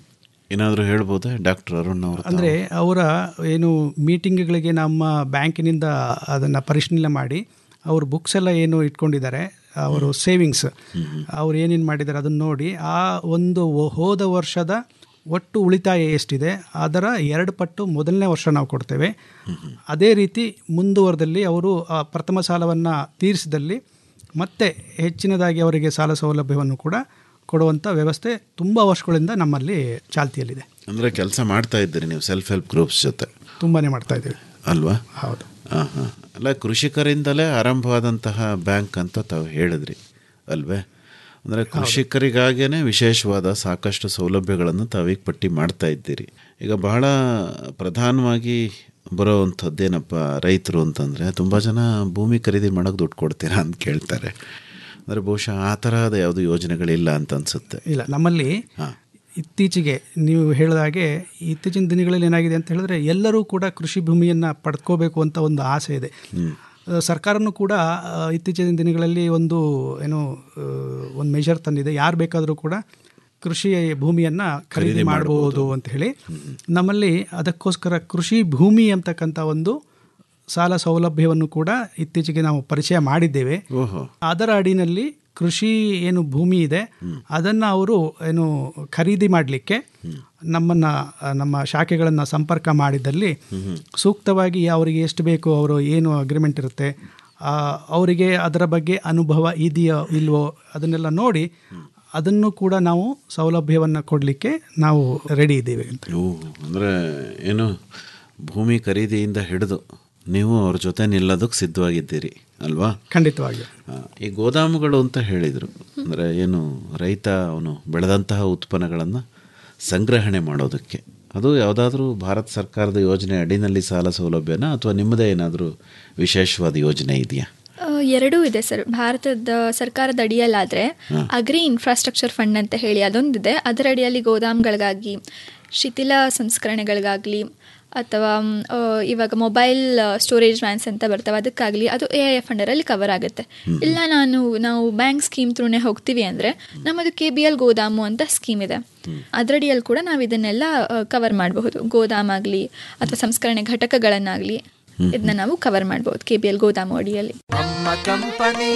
ಏನಾದರೂ ಹೇಳ್ಬೋದಾ ಡಾಕ್ಟರ್ ಅರುಣ್ ಅವರು ಅಂದರೆ ಅವರ ಏನು ಮೀಟಿಂಗ್ಗಳಿಗೆ ನಮ್ಮ ಬ್ಯಾಂಕಿನಿಂದ ಅದನ್ನು ಪರಿಶೀಲನೆ ಮಾಡಿ ಅವ್ರ ಬುಕ್ಸ್ ಎಲ್ಲ ಏನು ಇಟ್ಕೊಂಡಿದ್ದಾರೆ ಅವರು ಸೇವಿಂಗ್ಸ್ ಅವ್ರು ಏನೇನು ಮಾಡಿದ್ದಾರೆ ಅದನ್ನು ನೋಡಿ ಆ ಒಂದು ಒ- ಹೋದ ವರ್ಷದ ಒಟ್ಟು ಉಳಿತಾಯ ಎಷ್ಟಿದೆ ಅದರ ಎರಡು ಪಟ್ಟು ಮೊದಲನೇ ವರ್ಷ ನಾವು ಕೊಡ್ತೇವೆ ಅದೇ ರೀತಿ ಮುಂದುವರೆದಲ್ಲಿ ಅವರು ಆ ಪ್ರಥಮ ಸಾಲವನ್ನು ತೀರಿಸಿದಲ್ಲಿ ಮತ್ತೆ ಹೆಚ್ಚಿನದಾಗಿ ಅವರಿಗೆ ಸಾಲ ಸೌಲಭ್ಯವನ್ನು ಕೂಡ ಕೊಡುವಂಥ ವ್ಯವಸ್ಥೆ ತುಂಬ ವರ್ಷಗಳಿಂದ ನಮ್ಮಲ್ಲಿ ಚಾಲ್ತಿಯಲ್ಲಿದೆ ಅಂದರೆ ಕೆಲಸ ಮಾಡ್ತಾ ಇದ್ದೀರಿ ನೀವು ಸೆಲ್ಫ್ ಹೆಲ್ಪ್ ಗ್ರೂಪ್ಸ್ ಜೊತೆ ತುಂಬಾ ಮಾಡ್ತಾ ಇದ್ದೀವಿ ಅಲ್ವಾ ಹೌದು ಹಾಂ ಹಾಂ ಅಲ್ಲ ಕೃಷಿಕರಿಂದಲೇ ಆರಂಭವಾದಂತಹ ಬ್ಯಾಂಕ್ ಅಂತ ತಾವು ಹೇಳಿದ್ರಿ ಅಲ್ವೇ ಅಂದರೆ ಕೃಷಿಕರಿಗಾಗೇ ವಿಶೇಷವಾದ ಸಾಕಷ್ಟು ಸೌಲಭ್ಯಗಳನ್ನು ತಾವೀಗ ಪಟ್ಟಿ ಮಾಡ್ತಾ ಇದ್ದೀರಿ ಈಗ ಬಹಳ ಪ್ರಧಾನವಾಗಿ ಬರೋವಂಥದ್ದೇನಪ್ಪ ರೈತರು ಅಂತಂದರೆ ತುಂಬ ಜನ ಭೂಮಿ ಖರೀದಿ ಮಾಡೋಕೆ ದುಡ್ಡು ಕೊಡ್ತೀರಾ ಅಂತ ಕೇಳ್ತಾರೆ ಅಂದರೆ ಬಹುಶಃ ಆ ತರಹದ ಯಾವುದು ಯೋಜನೆಗಳಿಲ್ಲ ಅಂತ ಅನಿಸುತ್ತೆ ಇಲ್ಲ ನಮ್ಮಲ್ಲಿ ಹಾಂ ಇತ್ತೀಚೆಗೆ ನೀವು ಹೇಳಿದ ಹಾಗೆ ಇತ್ತೀಚಿನ ದಿನಗಳಲ್ಲಿ ಏನಾಗಿದೆ ಅಂತ ಹೇಳಿದ್ರೆ ಎಲ್ಲರೂ ಕೂಡ ಕೃಷಿ ಭೂಮಿಯನ್ನು ಪಡ್ಕೋಬೇಕು ಅಂತ ಒಂದು ಆಸೆ ಇದೆ ಆ, ಸರ್ಕಾರನೂ ಕೂಡ ಆ, ಇತ್ತೀಚಿನ ದಿನಗಳಲ್ಲಿ ಒಂದು ಏನು ಆ, ಒಂದು ಮೆಷರ್ ತಂದಿದೆ ಯಾರು ಬೇಕಾದರೂ ಕೂಡ ಕೃಷಿ ಭೂಮಿಯನ್ನು ಖರೀದಿ ಮಾಡಬಹುದು ಅಂತ ಹೇಳಿ ನಮ್ಮಲ್ಲಿ ಅದಕ್ಕೋಸ್ಕರ ಕೃಷಿ ಭೂಮಿ ಅಂತಕ್ಕಂಥ ಒಂದು ಸಾಲ ಸೌಲಭ್ಯವನ್ನು ಕೂಡ ಇತ್ತೀಚೆಗೆ ನಾವು ಪರಿಚಯ ಮಾಡಿದ್ದೇವೆ ಓಹೋ ಅದರ ಅಡಿನಲ್ಲಿ ಕೃಷಿ ಏನು ಭೂಮಿ ಇದೆ ಅದನ್ನು ಅವರು ಏನು ಖರೀದಿ ಮಾಡಲಿಕ್ಕೆ ನಮ್ಮನ್ನು ನಮ್ಮ ಶಾಖೆಗಳನ್ನು ಸಂಪರ್ಕ ಮಾಡಿದಲ್ಲಿ ಸೂಕ್ತವಾಗಿ ಅವರಿಗೆ ಎಷ್ಟು ಬೇಕು ಅವರು ಏನು ಅಗ್ರಿಮೆಂಟ್ ಇರುತ್ತೆ ಆ, ಅವರಿಗೆ ಅದರ ಬಗ್ಗೆ ಅನುಭವ ಇದೆಯೋ ಇಲ್ವೋ ಅದನ್ನೆಲ್ಲ ನೋಡಿ ಅದನ್ನು ಕೂಡ ನಾವು ಸೌಲಭ್ಯವನ್ನು ಕೊಡಲಿಕ್ಕೆ ನಾವು ರೆಡಿ ಇದ್ದೀವಿ ಅಂತ ಓ ಅಂದರೆ ಏನು ಭೂಮಿ ಖರೀದಿಯಿಂದ ಹಿಡಿದು ನೀವು ಅವ್ರ ಜೊತೆ ನಿಲ್ಲೋದಕ್ಕೆ ಸಿದ್ಧವಾಗಿದ್ದೀರಿ ಅಲ್ವಾ ಖಂಡಿತವಾಗಿ ಆ, ಈ ಗೋದಾಮುಗಳು ಅಂತ ಹೇಳಿದರು ಅಂದರೆ ಏನು ರೈತ ಅವನು ಬೆಳೆದಂತಹ ಉತ್ಪನ್ನಗಳನ್ನು ಸಂಗ್ರಹಣೆ ಮಾಡೋದಕ್ಕೆ ಅದು ಯಾವುದಾದ್ರೂ ಭಾರತ ಸರ್ಕಾರದ ಯೋಜನೆ ಅಡಿನಲ್ಲಿ ಸಾಲ ಸೌಲಭ್ಯನ ಅಥವಾ ನಿಮ್ಮದೇ ಏನಾದರೂ ವಿಶೇಷವಾದ ಯೋಜನೆ ಇದೆಯಾ ಆ, ಎರಡೂ ಇದೆ ಸರ್ ಭಾರತದ ಸರ್ಕಾರದ ಅಡಿಯಲ್ಲಾದರೆ ಅಗ್ರಿ ಇನ್ಫ್ರಾಸ್ಟ್ರಕ್ಚರ್ ಫಂಡ್ ಅಂತ ಹೇಳಿ ಅದೊಂದಿದೆ ಅದರ ಅಡಿಯಲ್ಲಿ ಗೋದಾಮ್ಗಳಿಗಾಗಿ ಶಿಥಿಲ ಸಂಸ್ಕರಣೆಗಳಿಗಾಗಲಿ ಅಥವಾ ಮ್, ಆ, ಇವಾಗ ಮೊಬೈಲ್ ಸ್ಟೋರೇಜ್ ವ್ಯಾನ್ಸ್ ಅಂತ ಬರ್ತವೆ ಅದಕ್ಕಾಗಲಿ ಅದು ಎ ಐ ಎಫ್ ಅಂಡರಲ್ಲಿ ಕವರ್ ಆಗುತ್ತೆ ಇಲ್ಲ ನಾನು ನಾವು ಬ್ಯಾಂಕ್ ಸ್ಕೀಮ್ ಥ್ರೂನೇ ಹೋಗ್ತೀವಿ ಅಂದರೆ ನಮ್ಮದು ಕೆ ಬಿ ಎಲ್ ಗೋದಾಮು ಅಂತ ಸ್ಕೀಮ್ ಇದೆ ಅದರಡಿಯಲ್ಲಿ ಕೂಡ ನಾವು ಇದನ್ನೆಲ್ಲ ಕವರ್ ಮಾಡಬಹುದು ಗೋದಾಮ್ ಆಗಲಿ ಅಥವಾ ಸಂಸ್ಕರಣೆ ಘಟಕಗಳನ್ನಾಗಲಿ ಇದನ್ನ ನಾವು ಕವರ್ ಮಾಡ್ಬೋದು ಕೆ ಬಿ ಎಲ್ ಗೋದಾಮು ಅಡಿಯಲ್ಲಿ ನಮ್ಮ ಕಂಪನಿ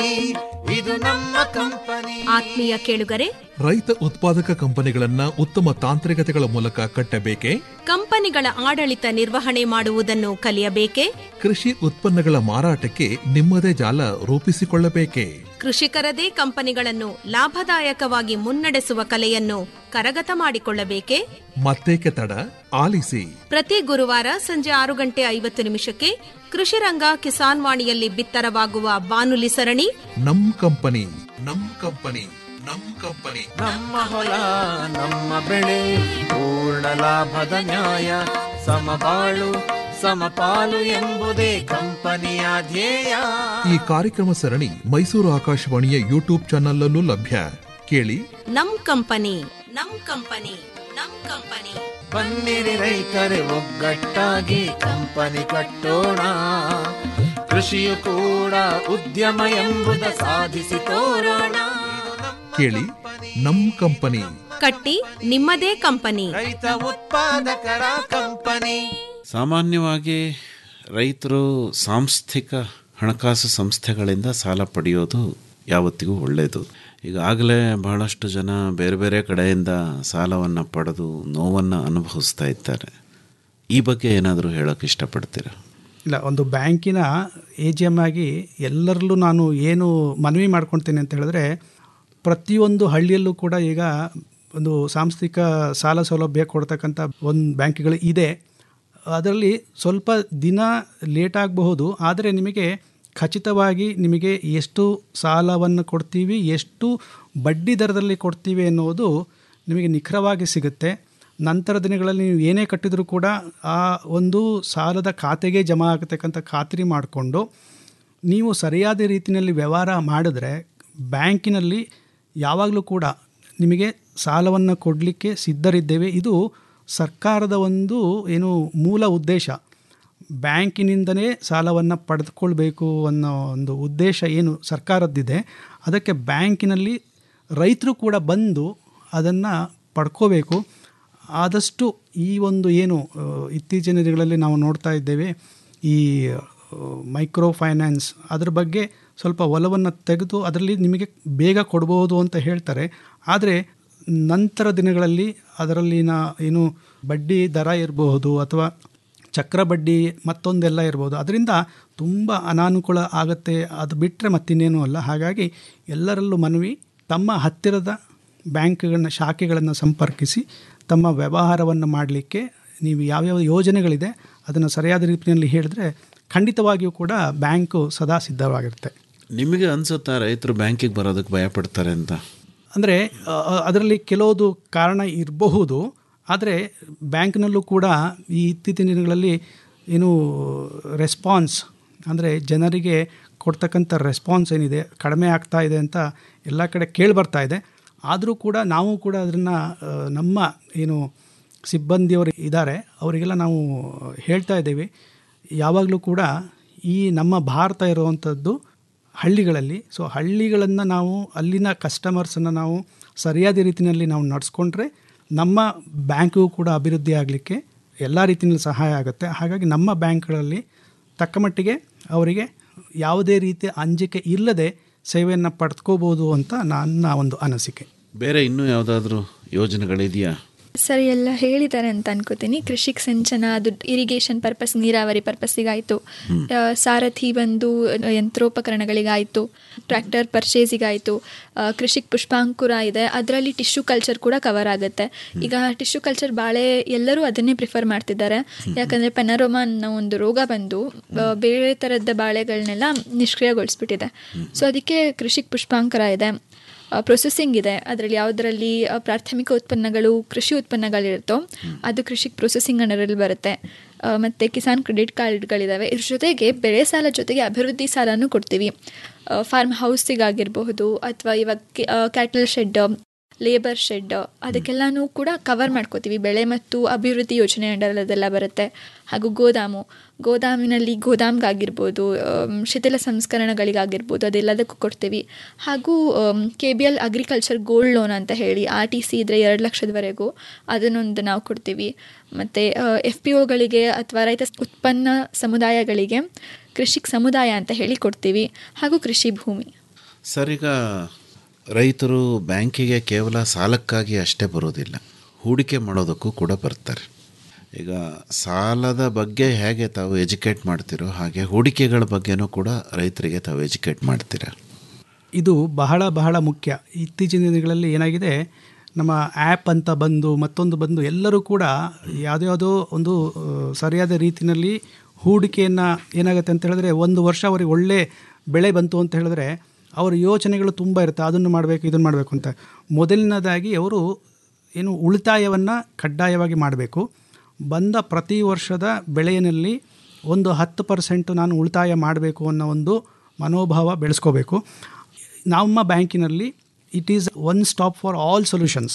ಇದು ನಮ್ಮ ಕಂಪನಿ ಆತ್ಮೀಯ ಕೇಳುಗರೆ ರೈತ ಉತ್ಪಾದಕ ಕಂಪನಿಗಳನ್ನ ಉತ್ತಮ ತಾಂತ್ರಿಕತೆಗಳ ಮೂಲಕ ಕಟ್ಟಬೇಕೆ ಕಂಪನಿಗಳ ಆಡಳಿತ ನಿರ್ವಹಣೆ ಮಾಡುವುದನ್ನು ಕಲಿಯಬೇಕೆ ಕೃಷಿ ಉತ್ಪನ್ನಗಳ ಮಾರಾಟಕ್ಕೆ ನಿಮ್ಮದೇ ಜಾಲ ರೂಪಿಸಿಕೊಳ್ಳಬೇಕೆ ಕೃಷಿಕರದೇ ಕಂಪನಿಗಳನ್ನು ಲಾಭದಾಯಕವಾಗಿ ಮುನ್ನಡೆಸುವ ಕಲೆಯನ್ನು ಕರಗತ ಮಾಡಿಕೊಳ್ಳಬೇಕೆ ಮತ್ತೇಕೆ ತಡ ಆಲಿಸಿ ಪ್ರತಿ ಗುರುವಾರ ಸಂಜೆ ಆರು ಗಂಟೆ ಐವತ್ತು ನಿಮಿಷಕ್ಕೆ ಕೃಷಿ ರಂಗ ಕಿಸಾನ್ ವಾಣಿಯಲ್ಲಿ ಬಿತ್ತರವಾಗುವ ಬಾನುಲಿ ಸರಣಿ ನಮ್ ಕಂಪನಿ ನಮ್ ಕಂಪನಿ ನಮ್ ಕಂಪನಿ ನಮ್ಮ ಹೊಲ ನಮ್ಮ ಬೆಳೆ ಪೂರ್ಣ ಲಾಭದ ನ್ಯಾಯ ಸಮಬಾಳು ಸಮಪಾಲು ಎಂಬುದೇ ಕಂಪನಿಯ ಧ್ಯೇಯ ಈ ಕಾರ್ಯಕ್ರಮ ಸರಣಿ ಮೈಸೂರು ಆಕಾಶವಾಣಿಯ ಯೂಟ್ಯೂಬ್ ಚಾನಲ್ ಲಭ್ಯ ಕೇಳಿ ನಮ್ ಕಂಪನಿ ನಮ್ ಕಂಪನಿ ನಮ್ ಕಂಪನಿ ಬನ್ನಿರಿ ರೈತರೆ ಒಗ್ಗಟ್ಟಾಗಿ ಕಂಪನಿ ಕಟ್ಟೋಣ ಕೃಷಿಯು ಕೂಡ ಉದ್ಯಮ ಎಂಬುದ ಸಾಧಿಸಿ ತೋರೋಣ ಕೇಳಿ ನಮ್ ಕಂಪನಿ ಕಟ್ಟಿ ನಿಮ್ಮದೇ ಕಂಪನಿ ರೈತ ಉತ್ಪಾದಕರ ಕಂಪನಿ ಸಾಮಾನ್ಯವಾಗಿ ರೈತರು ಸಾಂಸ್ಥಿಕ ಹಣಕಾಸು ಸಂಸ್ಥೆಗಳಿಂದ ಸಾಲ ಪಡೆಯೋದು ಯಾವತ್ತಿಗೂ ಒಳ್ಳೆಯದು ಈಗಾಗಲೇ ಬಹಳಷ್ಟು ಜನ ಬೇರೆ ಬೇರೆ ಕಡೆಯಿಂದ ಸಾಲವನ್ನು ಪಡೆದು ನೋವನ್ನು ಅನುಭವಿಸ್ತಾ ಇದ್ದಾರೆ ಈ ಬಗ್ಗೆ ಏನಾದರೂ ಹೇಳೋಕೆ ಇಷ್ಟಪಡ್ತೀರಾ ಇಲ್ಲ ಒಂದು ಬ್ಯಾಂಕಿನ ಎ ಜಿ ಎಮ್ ಆಗಿ ಎಲ್ಲರಲ್ಲೂ ನಾನು ಏನು ಮನವಿ ಮಾಡ್ಕೊಳ್ತೀನಿ ಅಂತ ಹೇಳಿದ್ರೆ ಪ್ರತಿಯೊಂದು ಹಳ್ಳಿಯಲ್ಲೂ ಕೂಡ ಈಗ ಒಂದು ಸಾಂಸ್ಥಿಕ ಸಾಲ ಸೌಲಭ್ಯ ಕೊಡ್ತಕ್ಕಂಥ ಒಂದು ಬ್ಯಾಂಕ್ಗಳು ಇದೆ ಅದರಲ್ಲಿ ಸ್ವಲ್ಪ ದಿನ ಲೇಟ್ ಆಗಬಹುದು ಆದರೆ ನಿಮಗೆ ಖಚಿತವಾಗಿ ನಿಮಗೆ ಎಷ್ಟು ಸಾಲವನ್ನು ಕೊಡ್ತೀವಿ ಎಷ್ಟು ಬಡ್ಡಿ ದರದಲ್ಲಿ ಕೊಡ್ತೀವಿ ಎನ್ನುವುದು ನಿಮಗೆ ನಿಖರವಾಗಿ ಸಿಗುತ್ತೆ ನಂತರ ದಿನಗಳಲ್ಲಿ ನೀವು ಏನೇ ಕಟ್ಟಿದರೂ ಕೂಡ ಆ ಒಂದು ಸಾಲದ ಖಾತೆಗೆ ಜಮಾ ಆಗತಕ್ಕಂಥ ಖಾತ್ರಿ ಮಾಡಿಕೊಂಡು ನೀವು ಸರಿಯಾದ ರೀತಿಯಲ್ಲಿ ವ್ಯವಹಾರ ಮಾಡಿದ್ರೆ ಬ್ಯಾಂಕಿನಲ್ಲಿ ಯಾವಾಗಲೂ ಕೂಡ ನಿಮಗೆ ಸಾಲವನ್ನು ಕೊಡಲಿಕ್ಕೆ ಸಿದ್ಧರಿದ್ದೇವೆ ಇದು ಸರ್ಕಾರದ ಒಂದು ಏನು ಮೂಲ ಉದ್ದೇಶ ಬ್ಯಾಂಕಿನಿಂದಲೇ ಸಾಲವನ್ನು ಪಡೆದುಕೊಳ್ಬೇಕು ಅನ್ನೋ ಒಂದು ಉದ್ದೇಶ ಏನು ಸರ್ಕಾರದ್ದಿದೆ ಅದಕ್ಕೆ ಬ್ಯಾಂಕಿನಲ್ಲಿ ರೈತರು ಕೂಡ ಬಂದು ಅದನ್ನು ಪಡ್ಕೋಬೇಕು ಆದಷ್ಟು ಈ ಒಂದು ಏನು ಆ, ಇತ್ತೀಚಿನ ದಿನಗಳಲ್ಲಿ ನಾವು ನೋಡ್ತಾ ಇದ್ದೇವೆ ಈ ಮೈಕ್ರೋ ಫೈನಾನ್ಸ್ ಅದ್ರ ಬಗ್ಗೆ ಸ್ವಲ್ಪ ಒಲವನ್ನು ತೆಗೆದು ಅದರಲ್ಲಿ ನಿಮಗೆ ಬೇಗ ಕೊಡ್ಬೋದು ಅಂತ ಹೇಳ್ತಾರೆ ಆದರೆ ನಂತರ ದಿನಗಳಲ್ಲಿ ಅದರಲ್ಲಿನ ಏನು ಬಡ್ಡಿ ದರ ಇರಬಹುದು ಅಥವಾ ಚಕ್ರ ಬಡ್ಡಿ ಮತ್ತೊಂದೆಲ್ಲ ಇರ್ಬೋದು ಅದರಿಂದ ತುಂಬ ಅನಾನುಕೂಲ ಆಗುತ್ತೆ ಅದು ಬಿಟ್ಟರೆ ಮತ್ತಿನ್ನೇನೂ ಅಲ್ಲ ಹಾಗಾಗಿ ಎಲ್ಲರಲ್ಲೂ ಮನವಿ ತಮ್ಮ ಹತ್ತಿರದ ಬ್ಯಾಂಕ್ಗಳನ್ನ ಶಾಖೆಗಳನ್ನು ಸಂಪರ್ಕಿಸಿ ತಮ್ಮ ವ್ಯವಹಾರವನ್ನು ಮಾಡಲಿಕ್ಕೆ ನೀವು ಯಾವ್ಯಾವ ಯೋಜನೆಗಳಿದೆ ಅದನ್ನು ಸರಿಯಾದ ರೀತಿಯಲ್ಲಿ ಹೇಳಿದ್ರೆ ಖಂಡಿತವಾಗಿಯೂ ಕೂಡ ಬ್ಯಾಂಕು ಸದಾ ಸಿದ್ಧವಾಗಿರುತ್ತೆ ನಿಮಗೆ ಅನ್ಸುತ್ತಾ ರೈತರು ಬ್ಯಾಂಕಿಗೆ ಬರೋದಕ್ಕೆ ಭಯಪಡ್ತಾರೆ ಅಂತ ಅಂದರೆ ಅದರಲ್ಲಿ ಕೆಲವುದು ಕಾರಣ ಇರಬಹುದು ಆದರೆ ಬ್ಯಾಂಕ್ನಲ್ಲೂ ಕೂಡ ಈ ಇತ್ತೀಚಿನ ದಿನಗಳಲ್ಲಿ ಏನು ರೆಸ್ಪಾನ್ಸ್ ಅಂದರೆ ಜನರಿಗೆ ಕೊಡ್ತಕ್ಕಂಥ ರೆಸ್ಪಾನ್ಸ್ ಏನಿದೆ ಕಡಿಮೆ ಆಗ್ತಾ ಇದೆ ಅಂತ ಎಲ್ಲ ಕಡೆ ಕೇಳಿ ಬರ್ತಾ ಇದೆ ಆದರೂ ಕೂಡ ನಾವು ಕೂಡ ಅದನ್ನು ನಮ್ಮ ಏನು ಸಿಬ್ಬಂದಿಯವರು ಇದ್ದಾರೆ ಅವರಿಗೆಲ್ಲ ನಾವು ಹೇಳ್ತಾ ಇದ್ದೇವೆ ಯಾವಾಗಲೂ ಕೂಡ ಈ ನಮ್ಮ ಭಾರತ ಇರುವಂಥದ್ದು ಹಳ್ಳಿಗಳಲ್ಲಿ ಸೊ ಹಳ್ಳಿಗಳನ್ನು ನಾವು ಅಲ್ಲಿನ ಕಸ್ಟಮರ್ಸನ್ನು ನಾವು ಸರಿಯಾದ ರೀತಿಯಲ್ಲಿ ನಾವು ನಡೆಸ್ಕೊಂಡ್ರೆ ನಮ್ಮ ಬ್ಯಾಂಕು ಕೂಡ ಅಭಿವೃದ್ಧಿ ಆಗಲಿಕ್ಕೆ ಎಲ್ಲ ರೀತಿಯಲ್ಲಿ ಸಹಾಯ ಆಗುತ್ತೆ ಹಾಗಾಗಿ ನಮ್ಮ ಬ್ಯಾಂಕ್ಗಳಲ್ಲಿ ತಕ್ಕ ಮಟ್ಟಿಗೆ ಅವರಿಗೆ ಯಾವುದೇ ರೀತಿಯ ಅಂಜಿಕೆ ಇಲ್ಲದೆ ಸೇವೆಯನ್ನು ಪಡೆದ್ಕೋಬೋದು ಅಂತ ನನ್ನ ಒಂದು ಅನಿಸಿಕೆ ಬೇರೆ ಇನ್ನೂ ಯಾವುದಾದ್ರೂ ಯೋಜನೆಗಳಿದೆಯಾ ಸರಿ ಎಲ್ಲ ಹೇಳಿದ್ದಾರೆ ಅಂತ ಅನ್ಕೋತೀನಿ ಕೃಷಿಕ್ ಸಿಂಚನ ಅದು ಇರಿಗೇಷನ್ ಪರ್ಪಸ್ ನೀರಾವರಿ ಪರ್ಪಸ್ಸಿಗಾಯಿತು ಸಾರಥಿ ಬಂದು ಯಂತ್ರೋಪಕರಣಗಳಿಗಾಯಿತು ಟ್ರ್ಯಾಕ್ಟರ್ ಪರ್ಚೇಸಿಗಾಯಿತು ಕೃಷಿಕ್ ಪುಷ್ಪಾಂಕುರ ಇದೆ ಅದರಲ್ಲಿ ಟಿಶ್ಯೂ ಕಲ್ಚರ್ ಕೂಡ ಕವರ್ ಆಗುತ್ತೆ ಈಗ ಟಿಶ್ಯೂ ಕಲ್ಚರ್ ಬಾಳೆ ಎಲ್ಲರೂ ಅದನ್ನೇ ಪ್ರಿಫರ್ ಮಾಡ್ತಿದ್ದಾರೆ ಯಾಕಂದರೆ ಪೆನರೋಮಾ ಅನ್ನೋ ಒಂದು ರೋಗ ಬಂದು ಆ, ಬೇರೆ ಥರದ ಬಾಳೆಗಳನ್ನೆಲ್ಲ ನಿಷ್ಕ್ರಿಯಗೊಳಿಸ್ಬಿಟ್ಟಿದೆ ಸೊ ಅದಕ್ಕೆ ಕೃಷಿಕ್ ಪುಷ್ಪಾಂಕರ ಇದೆ ಪ್ರೊಸೆಸಿಂಗ್ ಇದೆ ಅದರಲ್ಲಿ ಯಾವುದರಲ್ಲಿ ಆ, ಪ್ರಾಥಮಿಕ ಉತ್ಪನ್ನಗಳು ಕೃಷಿ ಉತ್ಪನ್ನಗಳಿರುತ್ತೋ ಅದು ಕೃಷಿ ಪ್ರೊಸೆಸಿಂಗ್ ಅಂಡರಲ್ಲಿ ಬರುತ್ತೆ ಆ, ಮತ್ತೆ ಕಿಸಾನ್ ಕ್ರೆಡಿಟ್ ಕಾರ್ಡ್ಗಳಿದ್ದಾವೆ ಇದ್ರ ಜೊತೆಗೆ ಬೆಳೆ ಸಾಲ ಜೊತೆಗೆ ಅಭಿವೃದ್ಧಿ ಸಾಲನೂ ಕೊಡ್ತೀವಿ ಫಾರ್ಮ್ ಹೌಸಿಗಾಗಿರಬಹುದು ಅಥವಾ ಇವಾಗ ಕ್ಯಾಟಲ್ ಶೆಡ್ ಲೇಬರ್ ಶೆಡ್ ಅದಕ್ಕೆಲ್ಲನೂ ಕೂಡ ಕವರ್ ಮಾಡ್ಕೋತೀವಿ ಬೆಳೆ ಮತ್ತು ಅಭಿವೃದ್ಧಿ ಯೋಜನೆ ಅಂಡರ್ ಅದೆಲ್ಲ ಬರುತ್ತೆ ಹಾಗೂ ಗೋದಾಮು ಗೋದಾಮಿನಲ್ಲಿ ಗೋದಾಮ್ಗಾಗಿರ್ಬೋದು ಆಮ್, ಶಿಥಿಲ ಸಂಸ್ಕರಣಗಳಿಗಾಗಿರ್ಬೋದು ಅದೆಲ್ಲದಕ್ಕೂ ಕೊಡ್ತೀವಿ ಹಾಗೂ K B L agriculture gold loan ಅಂತ ಹೇಳಿ ಆರ್ ಟಿ ಸಿ ಇದ್ದರೆ ಎರಡು ಲಕ್ಷದವರೆಗೂ ಅದನ್ನೊಂದು ನಾವು ಕೊಡ್ತೀವಿ ಮತ್ತು ಎಫ್ ಪಿ ಒಗಳಿಗೆ ಅಥವಾ ರೈತ ಉತ್ಪನ್ನ ಸಮುದಾಯಗಳಿಗೆ ಕೃಷಿಕ್ ಸಮುದಾಯ ಅಂತ ಹೇಳಿ ಕೊಡ್ತೀವಿ ಹಾಗೂ ಕೃಷಿ ಭೂಮಿ ಸರ್ ಈಗ ರೈತರು ಬ್ಯಾಂಕಿಗೆ ಕೇವಲ ಸಾಲಕ್ಕಾಗಿ ಅಷ್ಟೇ ಬರೋದಿಲ್ಲ ಹೂಡಿಕೆ ಮಾಡೋದಕ್ಕೂ ಕೂಡ ಬರ್ತಾರೆ ಈಗ ಸಾಲದ ಬಗ್ಗೆ ಹೇಗೆ ತಾವು ಎಜುಕೇಟ್ ಮಾಡ್ತಿರೋ ಹಾಗೆ ಹೂಡಿಕೆಗಳ ಬಗ್ಗೆನೂ ಕೂಡ ರೈತರಿಗೆ ತಾವು ಎಜುಕೇಟ್ ಮಾಡ್ತೀರಾ ಇದು ಬಹಳ ಬಹಳ ಮುಖ್ಯ ಇತ್ತೀಚಿನ ದಿನಗಳಲ್ಲಿ ಏನಾಗಿದೆ ನಮ್ಮ ಆ್ಯಪ್ ಅಂತ ಬಂದು ಮತ್ತೊಂದು ಬಂದು ಎಲ್ಲರೂ ಕೂಡ ಯಾವುದ್ಯಾವುದೋ ಒಂದು ಆ, ಸರಿಯಾದ ರೀತಿಯಲ್ಲಿ ಹೂಡಿಕೆಯನ್ನು ಏನಾಗುತ್ತೆ ಅಂತ ಹೇಳಿದ್ರೆ ಒಂದು ವರ್ಷ ಅವರಿಗೆ ಒಳ್ಳೆ ಬೆಳೆ ಬಂತು ಅಂತ ಹೇಳಿದ್ರೆ ಅವರ ಯೋಚನೆಗಳು ತುಂಬ ಇರುತ್ತೆ ಅದನ್ನು ಮಾಡಬೇಕು ಇದನ್ನು ಮಾಡಬೇಕು ಅಂತ ಮೊದಲನೇದಾಗಿ ಅವರು ಏನು ಉಳಿತಾಯವನ್ನು ಕಡ್ಡಾಯವಾಗಿ ಮಾಡಬೇಕು ಬಂದ ಪ್ರತಿ ವರ್ಷದ ಬೆಳೆಯಲ್ಲಿ ಒಂದು ಹತ್ತು ಪರ್ಸೆಂಟು ನಾನು ಉಳಿತಾಯ ಮಾಡಬೇಕು ಅನ್ನೋ ಒಂದು ಮನೋಭಾವ ಬೆಳೆಸ್ಕೋಬೇಕು ನಮ್ಮ ಬ್ಯಾಂಕಿನಲ್ಲಿ it is one stop for all solutions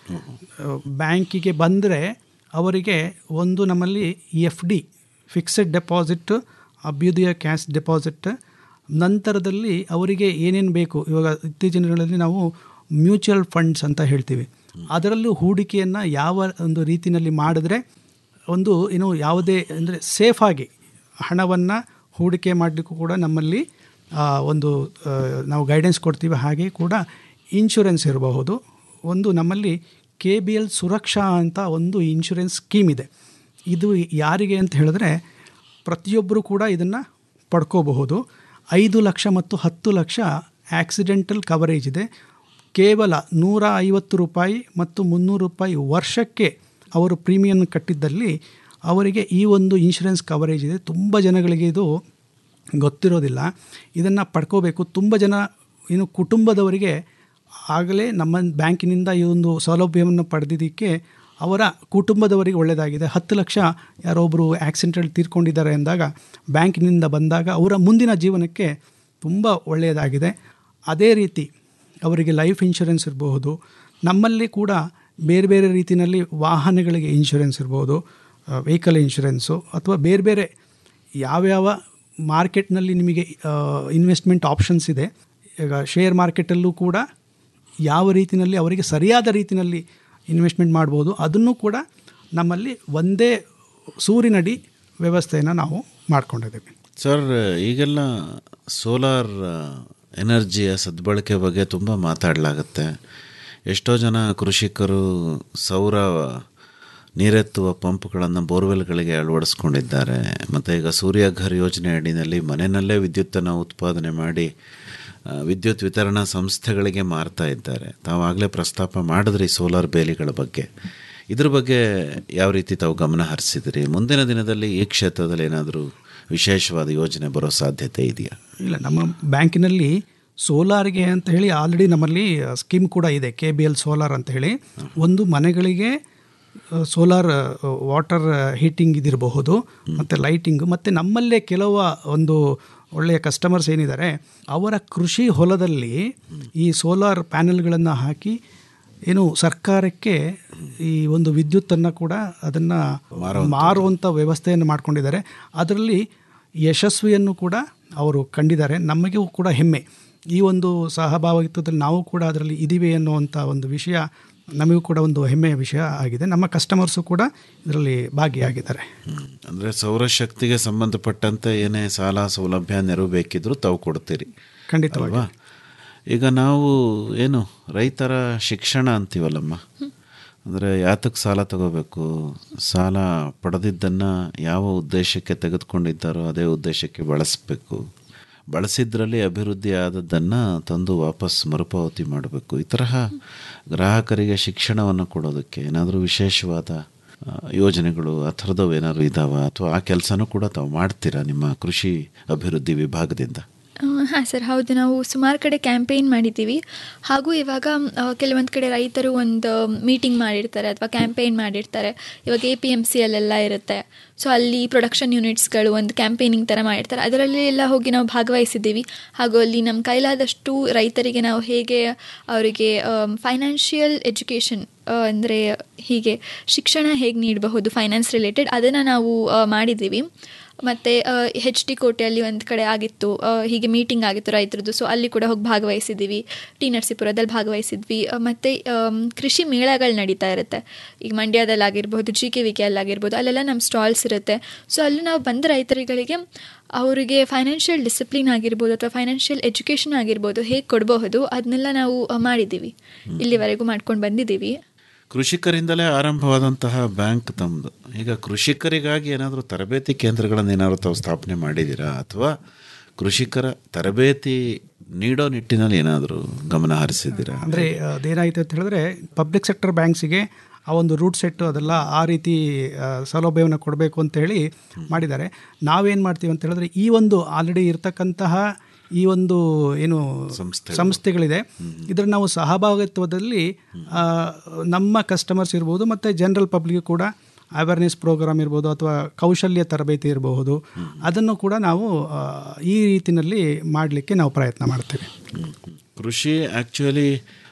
ಬ್ಯಾಂಕಿಗೆ ಬಂದರೆ ಅವರಿಗೆ ಒಂದು ನಮ್ಮಲ್ಲಿ F D fixed deposit Abhyudaya cash deposit ನಂತರದಲ್ಲಿ ಅವರಿಗೆ ಏನೇನು ಬೇಕು ಇವಾಗ ಇತ್ತೀಚಿನ ದಿನಗಳಲ್ಲಿ ನಾವು ಮ್ಯೂಚುವಲ್ ಫಂಡ್ಸ್ ಅಂತ ಹೇಳ್ತೀವಿ ಅದರಲ್ಲೂ ಹೂಡಿಕೆಯನ್ನು ಯಾವ ಒಂದು ರೀತಿಯಲ್ಲಿ ಮಾಡಿದ್ರೆ ಒಂದು ಏನು ಯಾವುದೇ ಅಂದರೆ ಸೇಫಾಗಿ ಹಣವನ್ನು ಹೂಡಿಕೆ ಮಾಡಲಿಕ್ಕೂ ಕೂಡ ನಮ್ಮಲ್ಲಿ ಆ, ಒಂದು ಆ, ನಾವು ಗೈಡೆನ್ಸ್ ಕೊಡ್ತೀವಿ ಹಾಗೆ ಕೂಡ ಇನ್ಶೂರೆನ್ಸ್ ಇರಬಹುದು ಒಂದು ನಮ್ಮಲ್ಲಿ ಕೆ ಬಿ ಎಲ್ ಸುರಕ್ಷಾ ಅಂತ ಒಂದು ಇನ್ಶೂರೆನ್ಸ್ ಸ್ಕೀಮ್ ಇದೆ ಇದು ಯಾರಿಗೆ ಅಂತ ಹೇಳಿದ್ರೆ ಪ್ರತಿಯೊಬ್ಬರು ಕೂಡ ಇದನ್ನು ಪಡ್ಕೋಬಹುದು ಐದು ಲಕ್ಷ ಮತ್ತು ಹತ್ತು ಲಕ್ಷ ಆಕ್ಸಿಡೆಂಟಲ್ ಕವರೇಜ್ ಇದೆ ಕೇವಲ ನೂರ ಐವತ್ತು ರೂಪಾಯಿ ಮತ್ತು ಮುನ್ನೂರು ರೂಪಾಯಿ ವರ್ಷಕ್ಕೆ ಅವರು ಪ್ರೀಮಿಯಂ ಕಟ್ಟಿದ್ದಲ್ಲಿ ಅವರಿಗೆ ಈ ಒಂದು ಇನ್ಶೂರೆನ್ಸ್ ಕವರೇಜ್ ಇದೆ ತುಂಬ ಜನಗಳಿಗೆ ಇದು ಗೊತ್ತಿರೋದಿಲ್ಲ ಇದನ್ನು ಪಡ್ಕೋಬೇಕು ತುಂಬ ಜನ ಏನು ಕುಟುಂಬದವರಿಗೆ ಆಗಲೇ ನಮ್ಮ ಬ್ಯಾಂಕಿನಿಂದ ಈ ಒಂದು ಸೌಲಭ್ಯವನ್ನು ಪಡೆದಿದ್ದಕ್ಕೆ ಅವರ ಕುಟುಂಬದವರಿಗೆ ಒಳ್ಳೆಯದಾಗಿದೆ ಹತ್ತು ಲಕ್ಷ ಯಾರೊಬ್ಬರು ಆಕ್ಸಿಡೆಂಟಲ್ಲಿ ತೀರ್ಕೊಂಡಿದ್ದಾರೆ ಅಂದಾಗ ಬ್ಯಾಂಕಿನಿಂದ ಬಂದಾಗ ಅವರ ಮುಂದಿನ ಜೀವನಕ್ಕೆ ತುಂಬ ಒಳ್ಳೆಯದಾಗಿದೆ ಅದೇ ರೀತಿ ಅವರಿಗೆ ಲೈಫ್ ಇನ್ಶೂರೆನ್ಸ್ ಇರಬಹುದು ನಮ್ಮಲ್ಲಿ ಕೂಡ ಬೇರೆ ಬೇರೆ ರೀತಿಯಲ್ಲಿ ವಾಹನಗಳಿಗೆ ಇನ್ಶೂರೆನ್ಸ್ ಇರ್ಬೋದು ವೆಹಿಕಲ್ ಇನ್ಶೂರೆನ್ಸು ಅಥವಾ ಬೇರೆ ಬೇರೆ ಯಾವ್ಯಾವ ಮಾರ್ಕೆಟ್ನಲ್ಲಿ ನಿಮಗೆ ಇನ್ವೆಸ್ಟ್ಮೆಂಟ್ ಆಪ್ಷನ್ಸ್ ಇದೆ ಈಗ ಶೇರ್ ಮಾರ್ಕೆಟಲ್ಲೂ ಕೂಡ ಯಾವ ರೀತಿಯಲ್ಲಿ ಅವರಿಗೆ ಸರಿಯಾದ ರೀತಿಯಲ್ಲಿ ಇನ್ವೆಸ್ಟ್ಮೆಂಟ್ ಮಾಡ್ಬೋದು ಅದನ್ನು ಕೂಡ ನಮ್ಮಲ್ಲಿ ಒಂದೇ ಸೂರಿನಡಿ ವ್ಯವಸ್ಥೆಯನ್ನು ನಾವು ಮಾಡ್ಕೊಂಡಿದ್ದೀವಿ ಸರ್ ಈಗೆಲ್ಲ ಸೋಲಾರ್ ಎನರ್ಜಿಯ ಸದ್ಬಳಕೆ ಬಗ್ಗೆ ತುಂಬ ಮಾತಾಡಲಾಗುತ್ತೆ ಎಷ್ಟೋ ಜನ ಕೃಷಿಕರು ಸೌರ ನೀರೆತ್ತುವ ಪಂಪ್ಗಳನ್ನು ಬೋರ್ವೆಲ್ಗಳಿಗೆ ಅಳವಡಿಸ್ಕೊಂಡಿದ್ದಾರೆ ಮತ್ತು ಈಗ ಸೂರ್ಯಘರ್ ಯೋಜನೆ ಅಡಿನಲ್ಲಿ ಮನೆಯಲ್ಲೇ ವಿದ್ಯುತ್ತನ್ನು ಉತ್ಪಾದನೆ ಮಾಡಿ ಆ, ವಿದ್ಯುತ್ ವಿತರಣಾ ಸಂಸ್ಥೆಗಳಿಗೆ ಮಾರ್ತಾ ಇದ್ದಾರೆ ತಾವಾಗಲೇ ಪ್ರಸ್ತಾಪ ಮಾಡಿದ್ರಿ ಸೋಲಾರ್ ಬೇಲಿಗಳ ಬಗ್ಗೆ ಇದ್ರ ಬಗ್ಗೆ ಯಾವ ರೀತಿ ತಾವು ಗಮನ ಹರಿಸಿದ್ರಿ ಮುಂದಿನ ದಿನದಲ್ಲಿ ಈ ಕ್ಷೇತ್ರದಲ್ಲಿ ಏನಾದರೂ ವಿಶೇಷವಾದ ಯೋಜನೆ ಬರೋ ಸಾಧ್ಯತೆ ಇದೆಯಾ ಇಲ್ಲ ನಮ್ಮ ಬ್ಯಾಂಕಿನಲ್ಲಿ ಸೋಲಾರ್ಗೆ ಅಂತ ಹೇಳಿ ಆಲ್ರೆಡಿ ನಮ್ಮಲ್ಲಿ ಸ್ಕೀಮ್ ಕೂಡ ಇದೆ ಕೆ ಬಿ ಎಲ್ ಸೋಲಾರ್ ಅಂತ ಹೇಳಿ ಒಂದು ಮನೆಗಳಿಗೆ ಸೋಲಾರ್ ವಾಟರ್ ಹೀಟಿಂಗ್ ಇದಿರಬಹುದು ಮತ್ತು ಲೈಟಿಂಗ್ ಮತ್ತು ನಮ್ಮಲ್ಲೇ ಕೆಲವು ಒಂದು ಒಳ್ಳೆಯ ಕಸ್ಟಮರ್ಸ್ ಏನಿದ್ದಾರೆ ಅವರ ಕೃಷಿ ಹೊಲದಲ್ಲಿ ಈ ಸೋಲಾರ್ ಪ್ಯಾನೆಲ್ಗಳನ್ನು ಹಾಕಿ ಏನು ಸರ್ಕಾರಕ್ಕೆ ಈ ಒಂದು ವಿದ್ಯುತ್ತನ್ನು ಕೂಡ ಅದನ್ನು ಮಾರುವಂಥ ವ್ಯವಸ್ಥೆಯನ್ನು ಮಾಡ್ಕೊಂಡಿದ್ದಾರೆ ಅದರಲ್ಲಿ ಯಶಸ್ವಿಯನ್ನು ಕೂಡ ಅವರು ಕಂಡಿದ್ದಾರೆ ನಮಗೂ ಕೂಡ ಹೆಮ್ಮೆ ಈ ಒಂದು ಸಹಭಾಗಿತ್ವದಲ್ಲಿ ನಾವು ಕೂಡ ಅದರಲ್ಲಿ ಇದ್ದೀವಿ ಅನ್ನುವಂಥ ಒಂದು ವಿಷಯ ನಮಗೂ ಕೂಡ ಒಂದು ಹೆಮ್ಮೆಯ ವಿಷಯ ಆಗಿದೆ ನಮ್ಮ ಕಸ್ಟಮರ್ಸು ಕೂಡ ಇದರಲ್ಲಿ ಭಾಗಿಯಾಗಿದ್ದಾರೆ ಅಂದರೆ ಸೌರಶಕ್ತಿಗೆ ಸಂಬಂಧಪಟ್ಟಂತೆ ಏನೇ ಸಾಲ ಸೌಲಭ್ಯ ನೆರವು ಬೇಕಿದ್ರೂ ತಾವು ಕೊಡ್ತೀರಿ ಖಂಡಿತವಾಗಿ ಅಲ್ವಾ ಈಗ ನಾವು ಏನು ರೈತರ ಶಿಕ್ಷಣ ಅಂತೀವಲ್ಲಮ್ಮ ಅಂದರೆ ಯಾತಕ್ಕೆ ಸಾಲ ತಗೋಬೇಕು ಸಾಲ ಪಡೆದಿದ್ದನ್ನು ಯಾವ ಉದ್ದೇಶಕ್ಕೆ ತೆಗೆದುಕೊಂಡಿದ್ದಾರೋ ಅದೇ ಉದ್ದೇಶಕ್ಕೆ ಬಳಸಬೇಕು ಬಳಸಿದ್ರಲ್ಲಿ ಅಭಿವೃದ್ಧಿ ಆದದ್ದನ್ನು ತಂದು ವಾಪಸ್ ಮರುಪಾವತಿ ಮಾಡಬೇಕು ಈ ತರಹ ಗ್ರಾಹಕರಿಗೆ ಶಿಕ್ಷಣವನ್ನು ಕೊಡೋದಕ್ಕೆ ಏನಾದರೂ ವಿಶೇಷವಾದ ಆ, ಯೋಜನೆಗಳು ಆ ಥರದವು ಏನಾದರೂ ಇದ್ದಾವ ಅಥವಾ ಆ ಕೆಲಸನೂ ಕೂಡ ತಾವು ಮಾಡ್ತೀರಾ ನಿಮ್ಮ ಕೃಷಿ ಅಭಿವೃದ್ಧಿ ವಿಭಾಗದಿಂದ ಹಾಂ ಸರ್ ಹೌದು ನಾವು ಸುಮಾರು ಕಡೆ ಕ್ಯಾಂಪೇನ್ ಮಾಡಿದ್ದೀವಿ ಹಾಗೂ ಇವಾಗ ಕೆಲವೊಂದು ಕಡೆ ರೈತರು ಒಂದು ಮೀಟಿಂಗ್ ಮಾಡಿರ್ತಾರೆ ಅಥವಾ ಕ್ಯಾಂಪೇನ್ ಮಾಡಿರ್ತಾರೆ ಇವಾಗ ಎ ಪಿ ಎಮ್ ಸಿ ಅಲ್ಲೆಲ್ಲ ಇರುತ್ತೆ ಸೊ ಅಲ್ಲಿ ಪ್ರೊಡಕ್ಷನ್ ಯೂನಿಟ್ಸ್ಗಳು ಒಂದು ಕ್ಯಾಂಪೇನಿಂಗ್ ಥರ ಮಾಡಿರ್ತಾರೆ ಅದರಲ್ಲಿ ಎಲ್ಲ ಹೋಗಿ ನಾವು ಭಾಗವಹಿಸಿದ್ದೀವಿ ಹಾಗೂ ಅಲ್ಲಿ ನಮ್ಮ ಕೈಲಾದಷ್ಟು ರೈತರಿಗೆ ನಾವು ಹೇಗೆ ಅವರಿಗೆ ಫೈನಾನ್ಷಿಯಲ್ ಎಜುಕೇಷನ್ ಅಂದರೆ ಹೀಗೆ ಶಿಕ್ಷಣ ಹೇಗೆ ನೀಡಬಹುದು ಫೈನಾನ್ಸ್ ರಿಲೇಟೆಡ್ ಅದನ್ನು ನಾವು ಆ, ಮಾಡಿದ್ದೀವಿ ಮತ್ತು ಹೆಚ್ ಡಿ ಕೋಟೆಯಲ್ಲಿ ಒಂದು ಕಡೆ ಆಗಿತ್ತು ಆ, ಹೀಗೆ ಮೀಟಿಂಗ್ ಆಗಿತ್ತು ರೈತರದ್ದು ಸೊ ಅಲ್ಲಿ ಕೂಡ ಹೋಗಿ ಭಾಗವಹಿಸಿದ್ದೀವಿ ಟಿ ನರಸೀಪುರದಲ್ಲಿ ಭಾಗವಹಿಸಿದ್ವಿ ಆ, ಮತ್ತು ಆಮ್, ಕೃಷಿ ಮೇಳಗಳು ನಡೀತಾ ಇರುತ್ತೆ ಈಗ ಮಂಡ್ಯದಲ್ಲಿ ಆಗಿರ್ಬೋದು ಜಿ ಕೆ ವಿ ಕೆ ಆಗಿರ್ಬೋದು ಅಲ್ಲೆಲ್ಲ ನಮ್ಮ ಸ್ಟಾಲ್ಸ್ ಇರುತ್ತೆ ಸೊ ಅಲ್ಲಿ ನಾವು ಬಂದ ರೈತರುಗಳಿಗೆ ಅವರಿಗೆ ಫೈನಾನ್ಷಿಯಲ್ ಡಿಸಿಪ್ಲಿನ್ ಆಗಿರ್ಬೋದು ಅಥವಾ ಫೈನಾನ್ಷಿಯಲ್ ಎಜುಕೇಷನ್ ಆಗಿರ್ಬೋದು ಹೇಗೆ ಕೊಡಬಹುದು ಅದನ್ನೆಲ್ಲ ನಾವು ಆ, ಮಾಡಿದ್ದೀವಿ ಇಲ್ಲಿವರೆಗೂ ಮಾಡ್ಕೊಂಡು ಬಂದಿದ್ದೀವಿ ಕೃಷಿಕರಿಂದಲೇ ಆರಂಭವಾದಂತಹ ಬ್ಯಾಂಕ್ ತಮ್ಮದು ಈಗ ಕೃಷಿಕರಿಗಾಗಿ ಏನಾದರೂ ತರಬೇತಿ ಕೇಂದ್ರಗಳನ್ನು ಏನಾದರೂ ತಾವು ಸ್ಥಾಪನೆ ಮಾಡಿದ್ದೀರಾ ಅಥವಾ ಕೃಷಿಕರ ತರಬೇತಿ ನೀಡೋ ನಿಟ್ಟಿನಲ್ಲಿ ಏನಾದರೂ ಗಮನ ಹರಿಸಿದ್ದೀರಾ ಅಂದರೆ ಅದೇನಾಯಿತು ಅಂತ ಹೇಳಿದ್ರೆ ಪಬ್ಲಿಕ್ ಸೆಕ್ಟರ್ ಬ್ಯಾಂಕ್ಸಿಗೆ ಆ ಒಂದು ರೂಟ್ ಸೆಟ್ಟು ಅದೆಲ್ಲ ಆ ರೀತಿ ಆ, ಸೌಲಭ್ಯವನ್ನು ಕೊಡಬೇಕು ಅಂತ ಹೇಳಿ ಮಾಡಿದ್ದಾರೆ ನಾವೇನು ಮಾಡ್ತೀವಿ ಅಂತ ಹೇಳಿದ್ರೆ ಈ ಒಂದು ಆಲ್ರೆಡಿ ಇರ್ತಕ್ಕಂತಹ ಈ ಒಂದು ಏನು ಸಂಸ್ಥೆಗಳಿದೆ ಇದರ ನಾವು ಸಹಭಾಗಿತ್ವದಲ್ಲಿ ಆ, ನಮ್ಮ ಕಸ್ಟಮರ್ಸ್ ಇರ್ಬೋದು ಮತ್ತು ಜನರಲ್ ಪಬ್ಲಿಕ್ ಕೂಡ ಅವೇರ್ನೆಸ್ ಪ್ರೋಗ್ರಾಮ್ ಇರ್ಬೋದು ಅಥವಾ ಕೌಶಲ್ಯ ತರಬೇತಿ ಇರಬಹುದು ಅದನ್ನು ಕೂಡ ನಾವು ಆ, ಈ ರೀತಿಯಲ್ಲಿ ಮಾಡಲಿಕ್ಕೆ ನಾವು ಪ್ರಯತ್ನ ಮಾಡ್ತೀವಿ ಕೃಷಿ ಆ್ಯಕ್ಚುಲಿ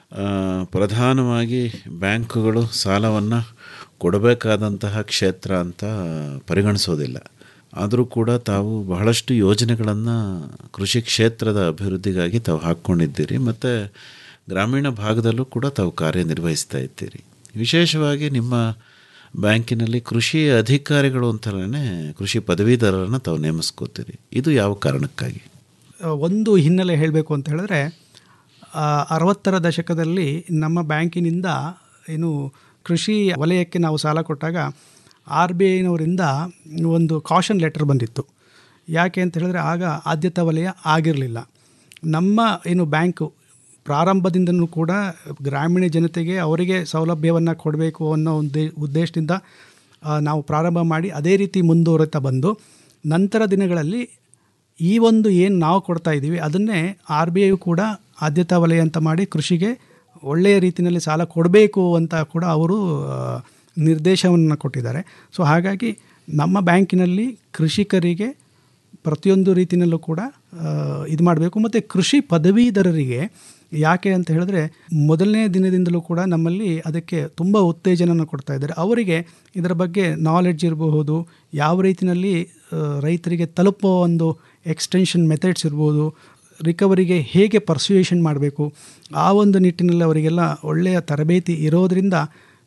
ಪ್ರಧಾನವಾಗಿ ಬ್ಯಾಂಕುಗಳು ಸಾಲವನ್ನು ಕೊಡಬೇಕಾದಂತಹ ಕ್ಷೇತ್ರ ಅಂತ ಪರಿಗಣಿಸೋದಿಲ್ಲ ಆದರೂ ಕೂಡ ತಾವು ಬಹಳಷ್ಟು ಯೋಜನೆಗಳನ್ನು ಕೃಷಿ ಕ್ಷೇತ್ರದ ಅಭಿವೃದ್ಧಿಗಾಗಿ ತಾವು ಹಾಕ್ಕೊಂಡಿದ್ದೀರಿ ಮತ್ತು ಗ್ರಾಮೀಣ ಭಾಗದಲ್ಲೂ ಕೂಡ ತಾವು ಕಾರ್ಯನಿರ್ವಹಿಸ್ತಾ ಇದ್ದೀರಿ ವಿಶೇಷವಾಗಿ ನಿಮ್ಮ ಬ್ಯಾಂಕಿನಲ್ಲಿ ಕೃಷಿ ಅಧಿಕಾರಿಗಳು ಅಂತಲೇ ಕೃಷಿ ಪದವೀಧರರನ್ನು ತಾವು ನೇಮಿಸ್ಕೋತೀರಿ ಇದು ಯಾವ ಕಾರಣಕ್ಕಾಗಿ ಆ, ಒಂದು ಹಿನ್ನೆಲೆ ಹೇಳಬೇಕು ಅಂತ ಹೇಳಿದ್ರೆ ಆ, ಅರವತ್ತರ ದಶಕದಲ್ಲಿ ನಮ್ಮ ಬ್ಯಾಂಕಿನಿಂದ ಏನು ಕೃಷಿ ವಲಯಕ್ಕೆ ನಾವು ಸಾಲ ಕೊಟ್ಟಾಗ ಆರ್ ಬಿ ಐನವರಿಂದ ಒಂದು ಕಾಷನ್ ಲೆಟರ್ ಬಂದಿತ್ತು ಯಾಕೆ ಅಂತ ಹೇಳಿದ್ರೆ ಆಗ ಆದ್ಯತಾ ವಲಯ ಆಗಿರಲಿಲ್ಲ ನಮ್ಮ ಏನು ಬ್ಯಾಂಕು ಪ್ರಾರಂಭದಿಂದನೂ ಕೂಡ ಗ್ರಾಮೀಣ ಜನತೆಗೆ ಅವರಿಗೆ ಸೌಲಭ್ಯವನ್ನು ಕೊಡಬೇಕು ಅನ್ನೋ ಉದ್ದೇ ಉದ್ದೇಶದಿಂದ ಆ, ನಾವು ಪ್ರಾರಂಭ ಮಾಡಿ ಅದೇ ರೀತಿ ಮುಂದುವರಿತಾ ಬಂದು ನಂತರ ದಿನಗಳಲ್ಲಿ ಈ ಒಂದು ಏನು ನಾವು ಕೊಡ್ತಾ ಇದ್ದೀವಿ ಅದನ್ನೇ ಆರ್ ಬಿ ಐ ಕೂಡ ಆದ್ಯತಾ ವಲಯ ಅಂತ ಮಾಡಿ ಕೃಷಿಗೆ ಒಳ್ಳೆಯ ರೀತಿಯಲ್ಲಿ ಸಾಲ ಕೊಡಬೇಕು ಅಂತ ಕೂಡ ಅವರು ಆ, ನಿರ್ದೇಶವನ್ನು ಕೊಟ್ಟಿದ್ದಾರೆ ಸೊ ಹಾಗಾಗಿ ನಮ್ಮ ಬ್ಯಾಂಕಿನಲ್ಲಿ ಕೃಷಿಕರಿಗೆ ಪ್ರತಿಯೊಂದು ರೀತಿಯಲ್ಲೂ ಕೂಡ ಇದು ಮಾಡಬೇಕು ಮತ್ತು ಕೃಷಿ ಪದವೀಧರರಿಗೆ ಯಾಕೆ ಅಂತ ಹೇಳಿದ್ರೆ ಮೊದಲನೇ ದಿನದಿಂದಲೂ ಕೂಡ ನಮ್ಮಲ್ಲಿ ಅದಕ್ಕೆ ತುಂಬ ಉತ್ತೇಜನವನ್ನು ಕೊಡ್ತಾ ಇದ್ದಾರೆ ಅವರಿಗೆ ಇದರ ಬಗ್ಗೆ ನಾಲೆಡ್ಜ್ ಇರಬಹುದು ಯಾವ ರೀತಿಯಲ್ಲಿ ಆ, ರೈತರಿಗೆ ತಲುಪುವ ಒಂದು ಎಕ್ಸ್ಟೆನ್ಷನ್ ಮೆಥಡ್ಸ್ ಇರ್ಬೋದು ರಿಕವರಿಗೆ ಹೇಗೆ ಪರ್ಸುಯೇಷನ್ ಮಾಡಬೇಕು ಆ ಒಂದು ನಿಟ್ಟಿನಲ್ಲಿ ಅವರಿಗೆಲ್ಲ ಒಳ್ಳೆಯ ತರಬೇತಿ ಇರೋದರಿಂದ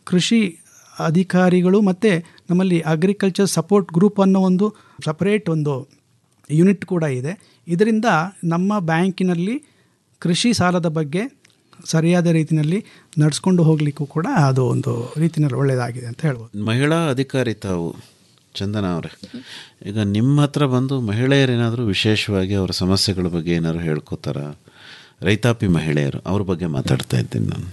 ಕೃಷಿ ಅಧಿಕಾರಿಗಳು ಮತ್ತು ನಮ್ಮಲ್ಲಿ ಅಗ್ರಿಕಲ್ಚರ್ ಸಪೋರ್ಟ್ ಗ್ರೂಪ್ ಅನ್ನೋ ಒಂದು ಸಪರೇಟ್ ಒಂದು ಯೂನಿಟ್ ಕೂಡ ಇದೆ ಇದರಿಂದ ನಮ್ಮ ಬ್ಯಾಂಕಿನಲ್ಲಿ ಕೃಷಿ ಸಾಲದ ಬಗ್ಗೆ ಸರಿಯಾದ ರೀತಿಯಲ್ಲಿ ನಡೆಸ್ಕೊಂಡು ಹೋಗಲಿಕ್ಕೂ ಕೂಡ ಅದು ಒಂದು ರೀತಿಯಲ್ಲಿ ಒಳ್ಳೆಯದಾಗಿದೆ ಅಂತ ಹೇಳ್ಬೋದು ಮಹಿಳಾ ಅಧಿಕಾರಿ ತಾವು ಚಂದನ ಅವರೇ ಈಗ ನಿಮ್ಮ ಹತ್ರ ಬಂದು ಮಹಿಳೆಯರೇನಾದರೂ ವಿಶೇಷವಾಗಿ ಅವರ ಸಮಸ್ಯೆಗಳ ಬಗ್ಗೆ ಏನಾದ್ರು ಹೇಳ್ಕೊತಾರ ರೈತಾಪಿ ಮಹಿಳೆಯರು ಅವ್ರ ಬಗ್ಗೆ ಮಾತಾಡ್ತಾ ಇದ್ದೀನಿ ನಾನು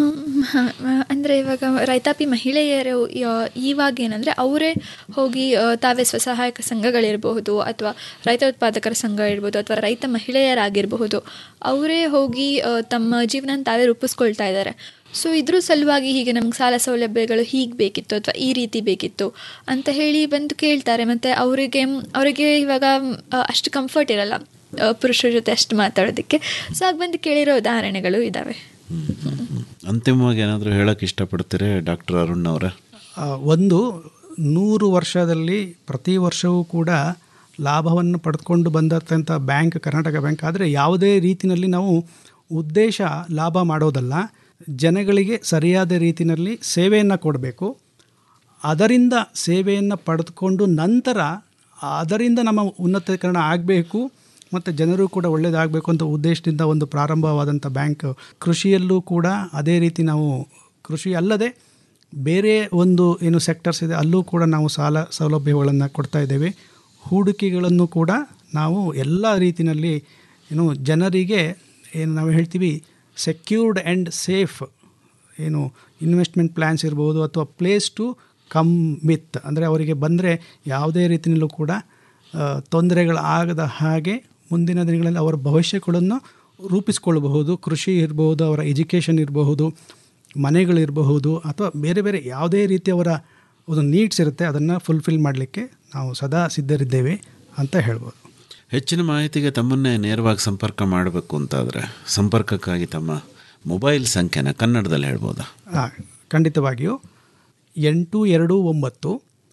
ಅಂದರೆ ಇವಾಗ ರೈತಾಪಿ ಮಹಿಳೆಯರು ಯ- ಇವಾಗ ಏನಂದರೆ ಅವರೇ ಹೋಗಿ ಆ, ತಾವೇ ಸ್ವಸಹಾಯಕ ಸಂಘಗಳಿರಬಹುದು ಅಥವಾ ರೈತ ಉತ್ಪಾದಕರ ಸಂಘ ಇರ್ಬೋದು ಅಥವಾ ರೈತ ಮಹಿಳೆಯರಾಗಿರಬಹುದು ಅವರೇ ಹೋಗಿ ಆ, ತಮ್ಮ ಜೀವನ ತಾವೇ ರೂಪಿಸ್ಕೊಳ್ತಾ ಇದ್ದಾರೆ ಸೊ ಇದ್ರ ಸಲುವಾಗಿ ಹೀಗೆ ನಮ್ಗೆ ಸಾಲ ಸೌಲಭ್ಯಗಳು ಹೀಗೆ ಬೇಕಿತ್ತು ಅಥವಾ ಈ ರೀತಿ ಬೇಕಿತ್ತು ಅಂತ ಹೇಳಿ ಬಂದು ಕೇಳ್ತಾರೆ ಮತ್ತು ಅವರಿಗೆ ಅವರಿಗೆ ಇವಾಗ ಆ, ಅಷ್ಟು ಕಂಫರ್ಟ್ ಇರಲ್ಲ ಆ, ಪುರುಷರ ಜೊತೆ ಅಷ್ಟು ಮಾತಾಡೋದಕ್ಕೆ ಸೊ ಆಗ ಬಂದು ಕೇಳಿರೋ ಉದಾಹರಣೆಗಳು ಇದ್ದಾವೆ ಅಂತಿಮವಾಗಿ ಏನಾದರೂ ಹೇಳಕ್ಕೆ ಇಷ್ಟಪಡ್ತೀರಿ ಡಾಕ್ಟರ್ ಅರುಣ್ ಅವರೇ ಆ, ಒಂದು ನೂರು ವರ್ಷದಲ್ಲಿ ಪ್ರತಿ ವರ್ಷವೂ ಕೂಡ ಲಾಭವನ್ನು ಪಡೆದುಕೊಂಡು ಬಂದಂಥ ಬ್ಯಾಂಕ್ ಕರ್ನಾಟಕ ಬ್ಯಾಂಕ್ ಆದರೆ ಯಾವುದೇ ರೀತಿಯಲ್ಲಿ ನಾವು ಉದ್ದೇಶ ಲಾಭ ಮಾಡೋದಲ್ಲ ಜನಗಳಿಗೆ ಸರಿಯಾದ ರೀತಿಯಲ್ಲಿ ಸೇವೆಯನ್ನು ಕೊಡಬೇಕು ಅದರಿಂದ ಸೇವೆಯನ್ನು ಪಡೆದುಕೊಂಡು ನಂತರ ಅದರಿಂದ ನಮ್ಮ ಉನ್ನತೀಕರಣ ಆಗಬೇಕು ಮತ್ತು ಜನರು ಕೂಡ ಒಳ್ಳೆಯದಾಗಬೇಕು ಅಂತ ಉದ್ದೇಶದಿಂದ ಒಂದು ಪ್ರಾರಂಭವಾದಂಥ ಬ್ಯಾಂಕ್ ಕೃಷಿಯಲ್ಲೂ ಕೂಡ ಅದೇ ರೀತಿ ನಾವು ಕೃಷಿ ಅಲ್ಲದೆ ಬೇರೆ ಒಂದು ಏನು ಸೆಕ್ಟರ್ಸ್ ಇದೆ ಅಲ್ಲೂ ಕೂಡ ನಾವು ಸಾಲ ಸೌಲಭ್ಯಗಳನ್ನು ಕೊಡ್ತಾ ಇದ್ದೇವೆ ಹೂಡಿಕೆಗಳನ್ನು ಕೂಡ ನಾವು ಎಲ್ಲ ರೀತಿಯಲ್ಲಿ ಏನು ಜನರಿಗೆ ಏನು ನಾವು ಹೇಳ್ತೀವಿ ಸೆಕ್ಯೂರ್ಡ್ ಆ್ಯಂಡ್ ಸೇಫ್ ಏನು ಇನ್ವೆಸ್ಟ್ಮೆಂಟ್ ಪ್ಲ್ಯಾನ್ಸ್ ಇರ್ಬೋದು ಅಥವಾ ಪ್ಲೇಸ್ ಟು ಕಮ್ ವಿತ್ ಅಂದರೆ ಅವರಿಗೆ ಬಂದರೆ ಯಾವುದೇ ರೀತಿಯಲ್ಲೂ ಕೂಡ ಆ, ತೊಂದರೆಗಳಾಗದ ಹಾಗೆ ಮುಂದಿನ ದಿನಗಳಲ್ಲಿ ಅವರ ಭವಿಷ್ಯಗಳನ್ನು ರೂಪಿಸ್ಕೊಳ್ಬಹುದು ಕೃಷಿ ಇರಬಹುದು ಅವರ ಎಜುಕೇಷನ್ ಇರಬಹುದು ಮನೆಗಳಿರಬಹುದು ಅಥವಾ ಬೇರೆ ಬೇರೆ ಯಾವುದೇ ರೀತಿ ಅವರ ಒಂದು ನೀಡ್ಸ್ ಇರುತ್ತೆ ಅದನ್ನು ಫುಲ್ಫಿಲ್ ಮಾಡಲಿಕ್ಕೆ ನಾವು ಸದಾ ಸಿದ್ಧರಿದ್ದೇವೆ ಅಂತ ಹೇಳ್ಬೋದು ಹೆಚ್ಚಿನ ಮಾಹಿತಿಗೆ ತಮ್ಮನ್ನೇ ನೇರವಾಗಿ ಸಂಪರ್ಕ ಮಾಡಬೇಕು ಅಂತಾದರೆ ಸಂಪರ್ಕಕ್ಕಾಗಿ ತಮ್ಮ ಮೊಬೈಲ್ ಸಂಖ್ಯೆನ ಕನ್ನಡದಲ್ಲಿ ಹೇಳ್ಬೋದಾ ಆ, ಖಂಡಿತವಾಗಿಯೂ ಎಂಟು ಎರಡು ಒಂಬತ್ತು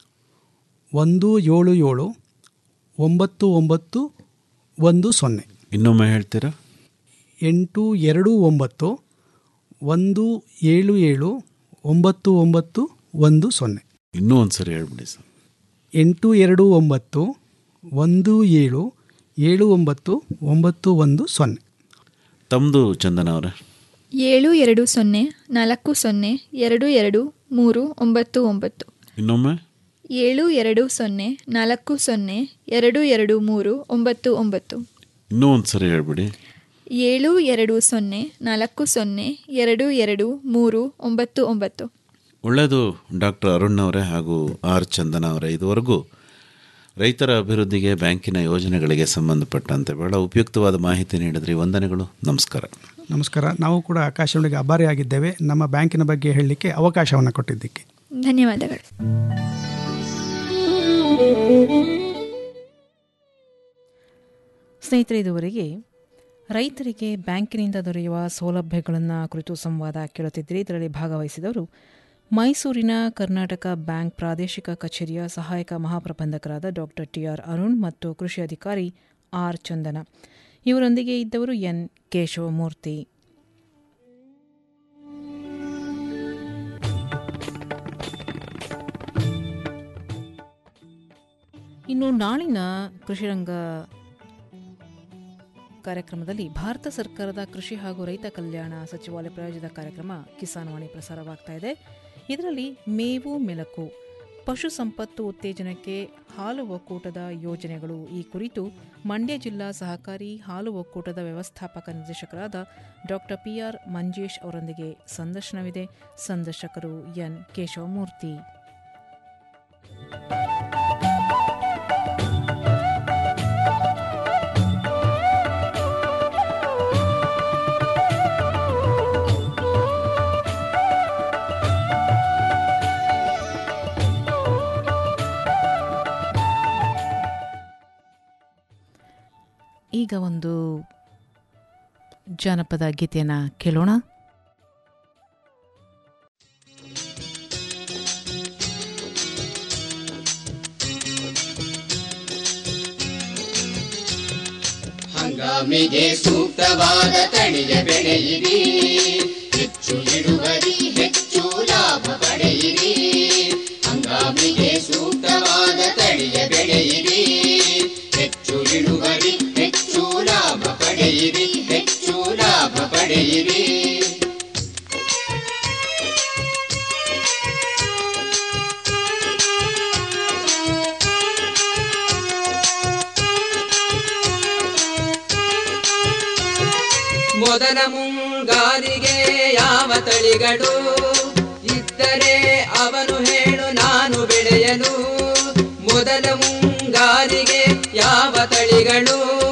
ಒಂದು ಏಳು ಏಳು ಒಂಬತ್ತು ಒಂಬತ್ತು ಒಂದು ಸೊನ್ನೆ ಇನ್ನೊಮ್ಮೆ ಹೇಳ್ತೀರಾ ಎಂಟು ಎರಡು ಒಂಬತ್ತು ಒಂದು ಏಳು ಏಳು ಒಂಬತ್ತು ಒಂಬತ್ತು ಒಂದು ಸೊನ್ನೆ ಇನ್ನೂ ಒಂದು ಸರಿ ಹೇಳ್ಬಿಡಿ ಸರ್ ಎಂಟು ಎರಡು ಒಂಬತ್ತು ಒಂದು ಏಳು ಏಳು ಒಂಬತ್ತು ಒಂಬತ್ತು ಒಂದು ಸೊನ್ನೆ ತಮ್ಮದು ಚಂದನ ಅವರೇ ಏಳು ಎರಡು ಸೊನ್ನೆ ನಾಲ್ಕು ಸೊನ್ನೆ ಎರಡು ಎರಡು ಮೂರು ಒಂಬತ್ತು ಒಂಬತ್ತು ಇನ್ನೊಮ್ಮೆ ಏಳು ಎರಡು ಸೊನ್ನೆ ನಾಲ್ಕು ಸೊನ್ನೆ ಎರಡು ಎರಡು ಮೂರು ಒಂಬತ್ತು ಒಂಬತ್ತು ಇನ್ನೂ ಒಂದು ಸರಿ ಹೇಳ್ಬಿಡಿ ಏಳು ಎರಡು ಸೊನ್ನೆ ನಾಲ್ಕು ಸೊನ್ನೆ ಎರಡು ಎರಡು ಮೂರು ಒಂಬತ್ತು ಒಂಬತ್ತು ಒಳ್ಳೆಯದು ಡಾಕ್ಟರ್ ಅರುಣ್ ಅವರೇ ಹಾಗೂ ಆರ್ ಚಂದನ ಅವರೇ ಇದುವರೆಗೂ ರೈತರ ಅಭಿವೃದ್ಧಿಗೆ ಬ್ಯಾಂಕಿನ ಯೋಜನೆಗಳಿಗೆ ಸಂಬಂಧಪಟ್ಟಂತೆ ಬಹಳ ಉಪಯುಕ್ತವಾದ ಮಾಹಿತಿ ನೀಡಿದ್ರಿ ವಂದನೆಗಳು ನಮಸ್ಕಾರ ನಮಸ್ಕಾರ ನಾವು ಕೂಡ ಆಕಾಶವಾಣಿಗೆ ಆಭಾರಿಯಾಗಿದ್ದೇವೆ ನಮ್ಮ ಬ್ಯಾಂಕಿನ ಬಗ್ಗೆ ಹೇಳಲಿಕ್ಕೆ ಅವಕಾಶವನ್ನು ಕೊಟ್ಟಿದ್ದಕ್ಕೆ ಧನ್ಯವಾದಗಳು ಸ್ನೇಹಿತರೆ ಇದುವರೆಗೆ ರೈತರಿಗೆ ಬ್ಯಾಂಕಿನಿಂದ ದೊರೆಯುವ ಸೌಲಭ್ಯಗಳನ್ನು ಕುರಿತು ಸಂವಾದ ಕೇಳುತ್ತಿದ್ದರೆ ಇದರಲ್ಲಿ ಭಾಗವಹಿಸಿದವರು ಮೈಸೂರಿನ ಕರ್ನಾಟಕ ಬ್ಯಾಂಕ್ ಪ್ರಾದೇಶಿಕ ಕಚೇರಿಯ ಸಹಾಯಕ ಮಹಾಪ್ರಬಂಧಕರಾದ ಡಾಕ್ಟರ್ ಟಿಆರ್ ಅರುಣ್ ಮತ್ತು ಕೃಷಿ ಅಧಿಕಾರಿ ಆರ್ ಚಂದನ ಇವರೊಂದಿಗೆ ಇದ್ದವರು ಎನ್ ಕೇಶವಮೂರ್ತಿ ಇನ್ನು ನಾಳಿನ ಕೃಷಿರಂಗ ಕಾರ್ಯಕ್ರಮದಲ್ಲಿ ಭಾರತ ಸರ್ಕಾರದ ಕೃಷಿ ಹಾಗೂ ರೈತ ಕಲ್ಯಾಣ ಸಚಿವಾಲಯ ಪ್ರಾಯೋಜಿತ ಕಾರ್ಯಕ್ರಮ ಕಿಸಾನ್ ವಾಣಿ ಪ್ರಸಾರವಾಗ್ತಾ ಇದೆ ಇದರಲ್ಲಿ ಮೇವು ಮೆಲಕು ಪಶು ಸಂಪತ್ತು ಉತ್ತೇಜನಕ್ಕೆ ಹಾಲು ಒಕ್ಕೂಟದ ಯೋಜನೆಗಳು ಈ ಕುರಿತು ಮಂಡ್ಯ ಜಿಲ್ಲಾ ಸಹಕಾರಿ ಹಾಲು ಒಕ್ಕೂಟದ ವ್ಯವಸ್ಥಾಪಕ ನಿರ್ದೇಶಕರಾದ ಡಾಕ್ಟರ್ ಪಿಆರ್ ಮಂಜೇಶ್ ಅವರೊಂದಿಗೆ ಸಂದರ್ಶನವಿದೆ ಸಂದರ್ಶಕರು ಎನ್ ಕೇಶವಮೂರ್ತಿ ಈಗ ಒಂದು ಜಾನಪದ ಗೀತೆಯನ್ನು ಕೇಳೋಣ ಹಂಗಾಮಿಗೆ ಸೂಕ್ತವಾದ ತಳಿಯ ಬೆಳೆಯಿರಿ ಹೆಚ್ಚು ಇಳುವರಿ ಹೆಚ್ಚು ಲಾಭ ಪಡೆಯಿರಿ ಮೊದಲ ಮುಂಗಾರಿಗೆ ಯಾವ ತಳಿಗಳು ಇದ್ದರೆ ಅವನು ಹೇಳು ನಾನು ಬೆಳೆಯಲು ಮೊದಲ ಮುಂಗಾರಿಗೆ ಯಾವ ತಳಿಗಳು